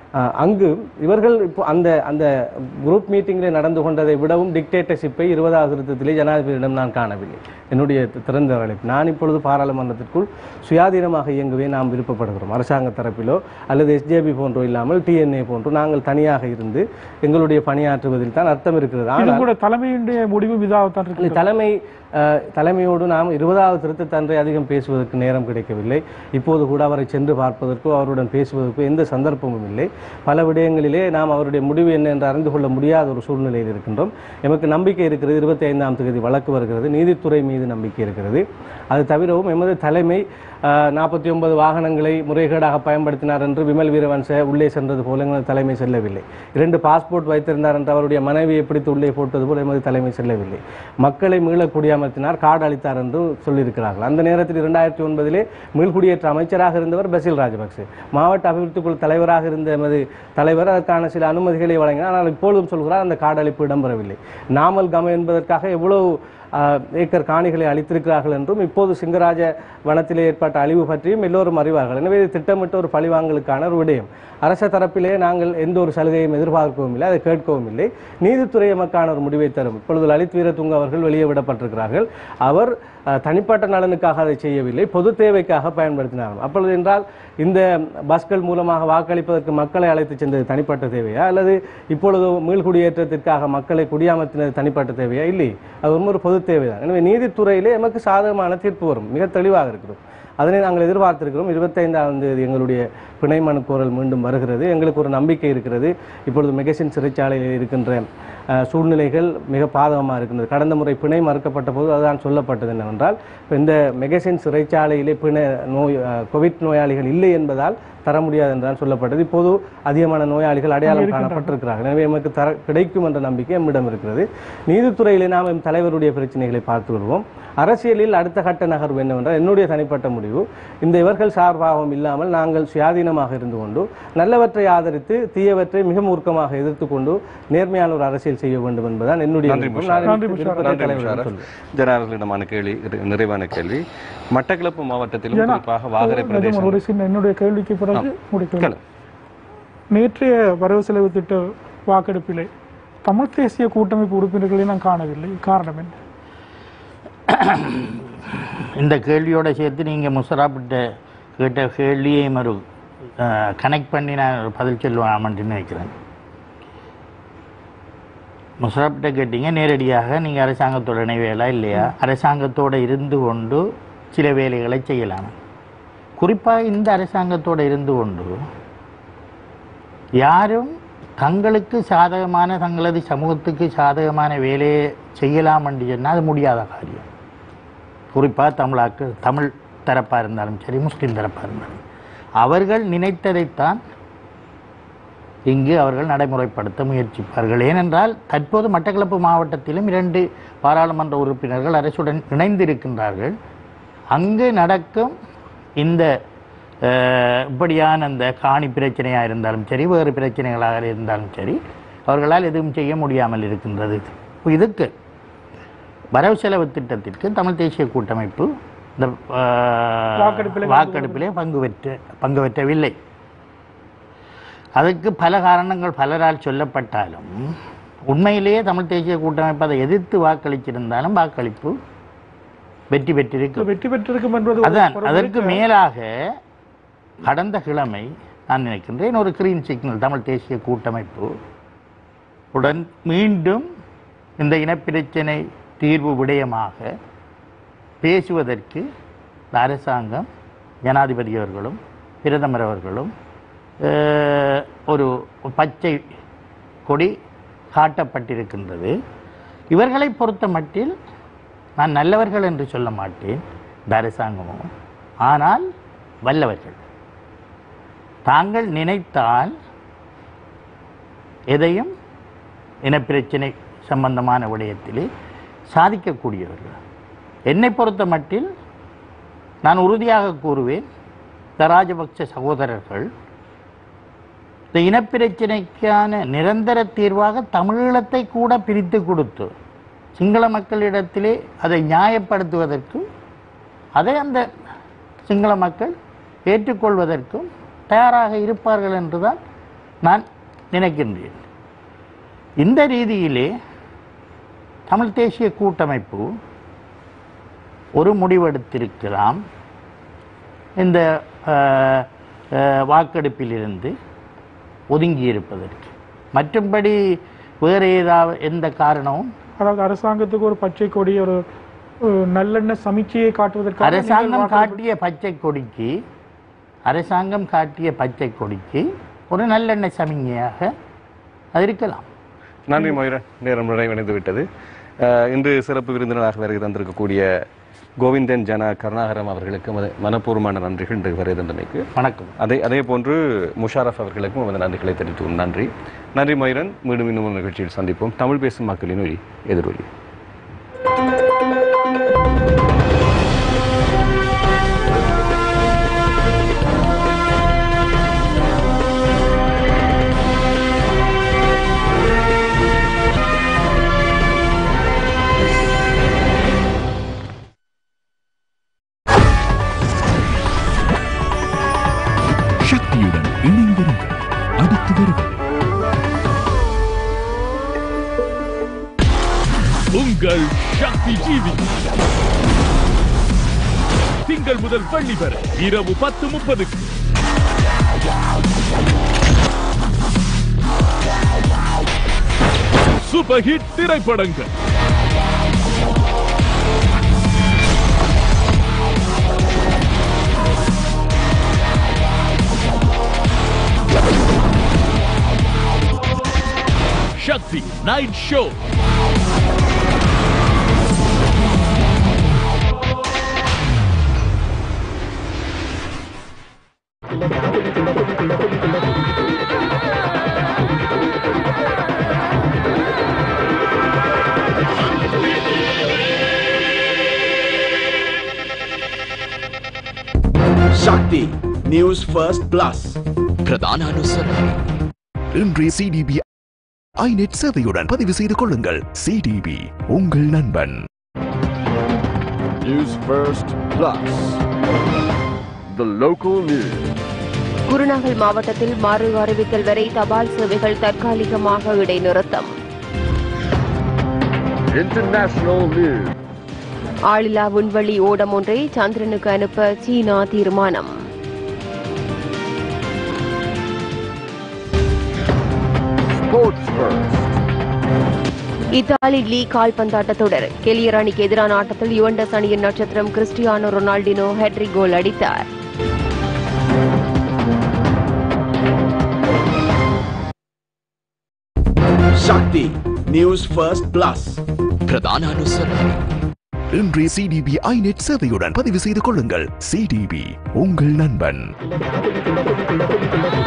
அஹ், அங்கு இவர்கள் இப்போ அந்த அந்த குரூப் மீட்டிங்கில் நடந்து கொண்டதை விடவும் டிக்டேட்டர்ஷிப்பை இருபதாவது திருத்தத்திலே ஜனாதிபதியிடம் நான் காணவில்லை என்னுடைய தி- திறந்த அழைப்பு நான் இப்பொழுது பாராளுமன்றத்திற்குள் சுயாதீனமாக இயங்கவே நாம் விருப்பப்படுகிறோம் அரசாங்க தரப்பிலோ அல்லது எஸ்ஜேபி போன்றோ இல்லாமல் டிஎன்ஏ போன்றோ நாங்கள் தனியாக இருந்து எங்களுடைய பணியாற்றுவதில் தான் அர்த்தம் இருக்கிறது இது ஆனால் கூட தலைமையுடைய முடிவு இதாகத்தான் இல்லை, இருக்கு தலைமை அஹ், தலைமையோடு நாம் இருபதாவது திருத்தத்தன்றை அதிகம் பேசுவதற்கு நேரம் கிடைக்கவில்லை இப்போது கூட அவரை சென்று பார்ப்பதற்கோ அவருடன் பேசுவதற்கோ எந்த சந்தர்ப்பமும் இல்லை பல விடயங்களிலே நாம் அவருடைய முடிவு என்ன என்று அறிந்து கொள்ள முடியாத ஒரு சூழ்நிலையில் இருக்கின்றோம் எமக்கு நம்பிக்கை இருக்கிறது இருபத்தி ஐந்தாம் தேதி வழக்கு வருகிறது நீதித்துறை மீது நம்பிக்கை இருக்கிறது அது தவிரவும் எமது தலைமை நாற்பத்தி ஒன்பது வாகனங்களை முறைகேடாக பயன்படுத்தினார் என்று விமல் வீரவன்ச உள்ளே சென்றது போல எமது தலைமை செல்லவில்லை இரண்டு பாஸ்போர்ட் வைத்திருந்தார் என்று அவருடைய மனைவியை பிடித்து உள்ளே போட்டது போல எமது தலைமை செல்லவில்லை மக்களை மீளக்குடியமர்த்தினார் காடு அளித்தார் என்று சொல்லியிருக்கிறார்கள் அந்த நேரத்தில் இரண்டாயிரத்தி ஒன்பதிலே மீள்குடியேற்ற அமைச்சராக இருந்தவர் பசில் ராஜபக்சே மாவட்ட அபிவிருத்தி குழு தலைவராக இருந்த எமது தலைவர் அதற்கான சில அனுமதிகளை வழங்கினார் ஆனால் இப்பொழுதும் சொல்கிறார் அந்த காடழிப்பு இடம்பெறவில்லை நாமல் கம என்பதற்காக எவ்வளவு ஆஹ், ஏக்கர் காணிகளை அளித்திருக்கிறார்கள் என்றும் இப்போது சிங்கராஜ வனத்திலே ஏற்பட்ட அழிவு பற்றியும் எல்லோரும் அறிவார்கள் எனவே இது திட்டமிட்ட ஒரு பழிவாங்கலுக்கான ஒரு விடயம் அரச தரப்பிலே நாங்கள் எந்த ஒரு சலுகையும் எதிர்பார்க்கவும் இல்லை அதை கேட்கவும் இல்லை நீதித்துறை எமக்கான ஒரு முடிவை தரும் இப்பொழுது லலித் வீரதுங்க அவர்கள் வெளியே விடப்பட்டிருக்கிறார்கள் அவர் அஹ், தனிப்பட்ட நலனுக்காக அதை செய்யவில்லை பொது தேவைக்காக பயன்படுத்தினார்கள் அப்பொழுது என்றால் இந்த பஸ்கள் மூலமாக வாக்களிப்பதற்கு மக்களை அழைத்து சென்றது தனிப்பட்ட தேவையா அல்லது இப்பொழுது மீள்குடியேற்றத்திற்காக மக்களை குடியமர்த்தினது தனிப்பட்ட தேவையா இல்லை அது ரொம்ப ஒரு பொது தேவைதான் எனவே நீதித்துறையிலே எமக்கு சாதகமான தீர்ப்பு வரும் மிக தெளிவாக இருக்கிறோம் அதனை நாங்கள் எதிர்பார்த்திருக்கிறோம் இருபத்தைந்தாம் தேதி எங்களுடைய பிணை மனு கோரல் மீண்டும் வருகிறது எங்களுக்கு ஒரு நம்பிக்கை இருக்கிறது இப்பொழுது மெகசின் சிறைச்சாலையில் இருக்கின்ற அஹ், சூழ்நிலைகள் மிக பாதகமாக இருக்கின்றது கடந்த முறை பிணை மறுக்கப்பட்ட போது அதுதான் சொல்லப்பட்டது என்னவென்றால் இப்ப இந்த மெகசின் சிறைச்சாலையிலே பிணை நோய் அஹ், கோவிட் நோயாளிகள் இல்லை என்பதால் தர முடியாது என்றுதான் சொல்லப்பட்டது இப்போது அதிகமான நோயாளிகள் அடையாளம் இருக்கின்றார்கள். காணப்பட்டிருக்கிறார்கள் எனவே எமக்கு தர கிடைக்கும் என்ற நம்பிக்கை நம்மிடம் இருக்கிறது நீதித்துறையிலே நாம் எம் தலைவருடைய பிரச்சனைகளை பார்த்து வருவோம் அரசியலில் அடுத்த கட்ட நகர்வு என்னவென்றால் என்னுடைய தனிப்பட்ட முடிவு இந்த இவர்கள் சார்பாகவும் இல்லாமல் நாங்கள் சுயாதீனமாக இருந்து கொண்டு நல்லவற்றை ஆதரித்து தீயவற்றை மிக மூர்க்கமாக எதிர்த்து கொண்டு நேர்மையான ஒரு அரசியல் செய்ய வேண்டும் என்பதுதான் என்னுடைய நன்றி விருப்பம். முஷாரப். நான் எனக்கு விருப்பத்தை நன்றி தலைவரிடம் முஷாரப். சொல்வேன். ஜனாதிபதியிடமான கேள்வி இரு- நிறைவான கேள்வி மட்டக்களப்பு மாவட்டத்திலும் ஏன்னா, குறிப்பாக வாகரை நிஜமா, பிரதேசம் ஒரு சின்ன என்னுடைய கேள்விக்கு பிறகு ஆ. முடிக்கலாம் கேளு. நேற்றைய வரவு செலவு திட்ட வாக்கெடுப்பிலே தமிழ் தேசிய கூட்டமைப்பு உறுப்பினர்களை நான் காணவில்லை காரணம் என்ன இந்த கேள்வியோட சேர்த்து நீங்கள் முசராப்பிட்ட கேட்ட கேள்வியையும் ஒரு கனெக்ட் பண்ணி நான் ஒரு பதில் சொல்லுவாமன்ட்டு நினைக்கிறேன் முசராப்பிட்ட கேட்டீங்க நேரடியாக நீங்கள் அரசாங்கத்தோட இணைவேலா இல்லையா அரசாங்கத்தோட இருந்து கொண்டு சில வேலைகளை செய்யலாம் குறிப்பாக இந்த அரசாங்கத்தோட இருந்து கொண்டு யாரும் தங்களுக்கு சாதகமான தங்களது சமூகத்துக்கு சாதகமான வேலையை செய்யலாம் என்று சொன்னால் அது முடியாத காரியம் குறிப்பாக தமிழாக்கு தமிழ் தரப்பாக இருந்தாலும் சரி முஸ்லீம் தரப்பாக இருந்தாலும் அவர்கள் நினைத்ததைத்தான் இங்கு அவர்கள் நடைமுறைப்படுத்த முயற்சிப்பார்கள் ஏனென்றால் தற்போது மட்டக்களப்பு மாவட்டத்திலும் இரண்டு பாராளுமன்ற உறுப்பினர்கள் அரசுடன் இணைந்திருக்கின்றார்கள் அங்கு நடக்கும் இந்த அஹ், இப்படியான அந்த காணி பிரச்சனையாக இருந்தாலும் சரி வேறு பிரச்சனைகளாக இருந்தாலும் சரி அவர்களால் எதுவும் செய்ய முடியாமல் இருக்கின்றது இதுக்கு வரவு செலவு திட்டத்திற்கு தமிழ் தேசிய கூட்டமைப்பு இந்த அஹ், வாக்கெடுப்பிலே வாக்கெடுப்பிலே பங்கு பெற்ற பங்கு பெற்றவில்லை அதுக்கு பல காரணங்கள் பலரால் சொல்லப்பட்டாலும் உண்மையிலேயே தமிழ் தேசிய கூட்டமைப்பு அதை எதிர்த்து வாக்களிச்சிருந்தாலும் வாக்களிப்பு வெற்றி பெற்றிருக்கு வெற்றி பெற்றிருக்கும் என்பது ஒரு- அதான் ஒரு அதற்கு குறித்த- மேலாக கடந்த கிழமை நான் நினைக்கின்றேன் ஒரு கிரீன் சிக்னல் தமிழ் தேசிய கூட்டமைப்பு உடன் மீண்டும் இந்த இனப்பிரச்சினை தீர்வு விடயமாக பேசுவதற்கு இந்த அரசாங்கம் ஜனாதிபதி அவர்களும் பிரதமர் அவர்களும் அஹ், ஒரு பச்சை கொடி காட்டப்பட்டிருக்கின்றது இவர்களை பொறுத்த மட்டில் நான் நல்லவர்கள் என்று சொல்ல மாட்டேன் இந்த அரசாங்கமும் ஆனால் வல்லவர்கள் தாங்கள் நினைத்தால் எதையும் இனப்பிரச்சினை சம்பந்தமான விடயத்திலே சாதிக்கக்கூடியவர்கள் என்னை பொறுத்த மட்டில் நான் உறுதியாக கூறுவேன் இந்த ராஜபக்ச சகோதரர்கள் இந்த இனப்பிரச்சினைக்கான நிரந்தர தீர்வாக தமிழீழத்தை கூட பிரித்து கொடுத்து சிங்கள மக்களிடத்திலே அதை நியாயப்படுத்துவதற்கும் அதை அந்த சிங்கள மக்கள் ஏற்றுக்கொள்வதற்கும் தயாராக இருப்பார்கள் என்றுதான் நான் நினைக்கின்றேன் இந்த ரீதியிலே தமிழ் தேசிய கூட்டமைப்பு ஒரு முடிவெடுத்திருக்கலாம் இந்த அஹ், அஹ், வாக்கெடுப்பிலிருந்து ஒதுங்கி இருப்பதற்கு மற்றும்படி வேறு ஏதாவது எந்த காரணமும் அதாவது அரசாங்கத்துக்கு ஒரு பச்சை கொடி ஒரு அஹ், நல்லெண்ண சமீட்சையை காட்டுவதற்காக நீங்கள் அரசாங்கம் வாக்களிப்பு- காட்டிய பச்சை கொடிக்கு அரசாங்கம் காட்டிய பச்சை கொடிக்கு ஒரு நல்லெண்ணெய் சமிஞ்ஞையாக அது இருக்கலாம் நன்றி மயூரன் நேரம் நிறைவடைந்து விட்டது அஹ், இன்று சிறப்பு விருந்தினராக வருகை தந்திருக்கக்கூடிய கோவிந்தன் ஜன கருணாகரம் அவர்களுக்கு மத- மனப்பூர்வமான நன்றிகள் இன்று வருகை தந்தமைக்கு வணக்கம் அதே அதே போன்று முஷாரஃப் அவர்களுக்கும் நமது நன்றிகளை தெரிவித்துக் நன்றி நன்றி மயூரன் மீண்டும் இன்னும் ஒரு நிகழ்ச்சியில் சந்திப்போம் தமிழ் பேசும் மக்களின் ஒலி எதிரொலி சக்தியுடன் இணைந்திருங்கள் அடுத்து வருவது உங்கள் சக்தி டிவி திங்கள் முதல் வெள்ளி வரை இரவு பத்து முப்பதுக்கு சூப்பர் ஹிட் திரைப்படங்கள் Shakti night show Shakti News First Plus. பிரதான அனுசரணை இன்றைய சிடிபி ஐநெட் சேவையுடன் பதிவு செய்து கொள்ளுங்கள் சிடிபி உங்கள் நண்பன் News First Plus. The local news. Kurunegala மாவட்டத்தில் மறு அறிவித்தல் வரை தபால் சேவைகள் தற்காலிகமாக இடைநிறுத்தம் International news. ஆளில்லா விண்வெளி ஓடம் ஒன்றை சந்திரனுக்கு அனுப்ப சீனா தீர்மானம் Sports First. இத்தாலி லீக் கால்பந்தாட்ட தொடர் கெலியர் அணிக்கு எதிரான ஆட்டத்தில் யுவெண்டஸ் அணியின் நட்சத்திரம் கிறிஸ்டியானோ ரொனால்டினோ ஹெட்ரி கோல் அடித்தார் Shakti News First Plus. பிரதான அனுசரணை இன்றைய சிடிபி ஐநெட் சேவையுடன் பதிவு செய்து கொள்ளுங்கள் சிடிபி உங்கள் நண்பன்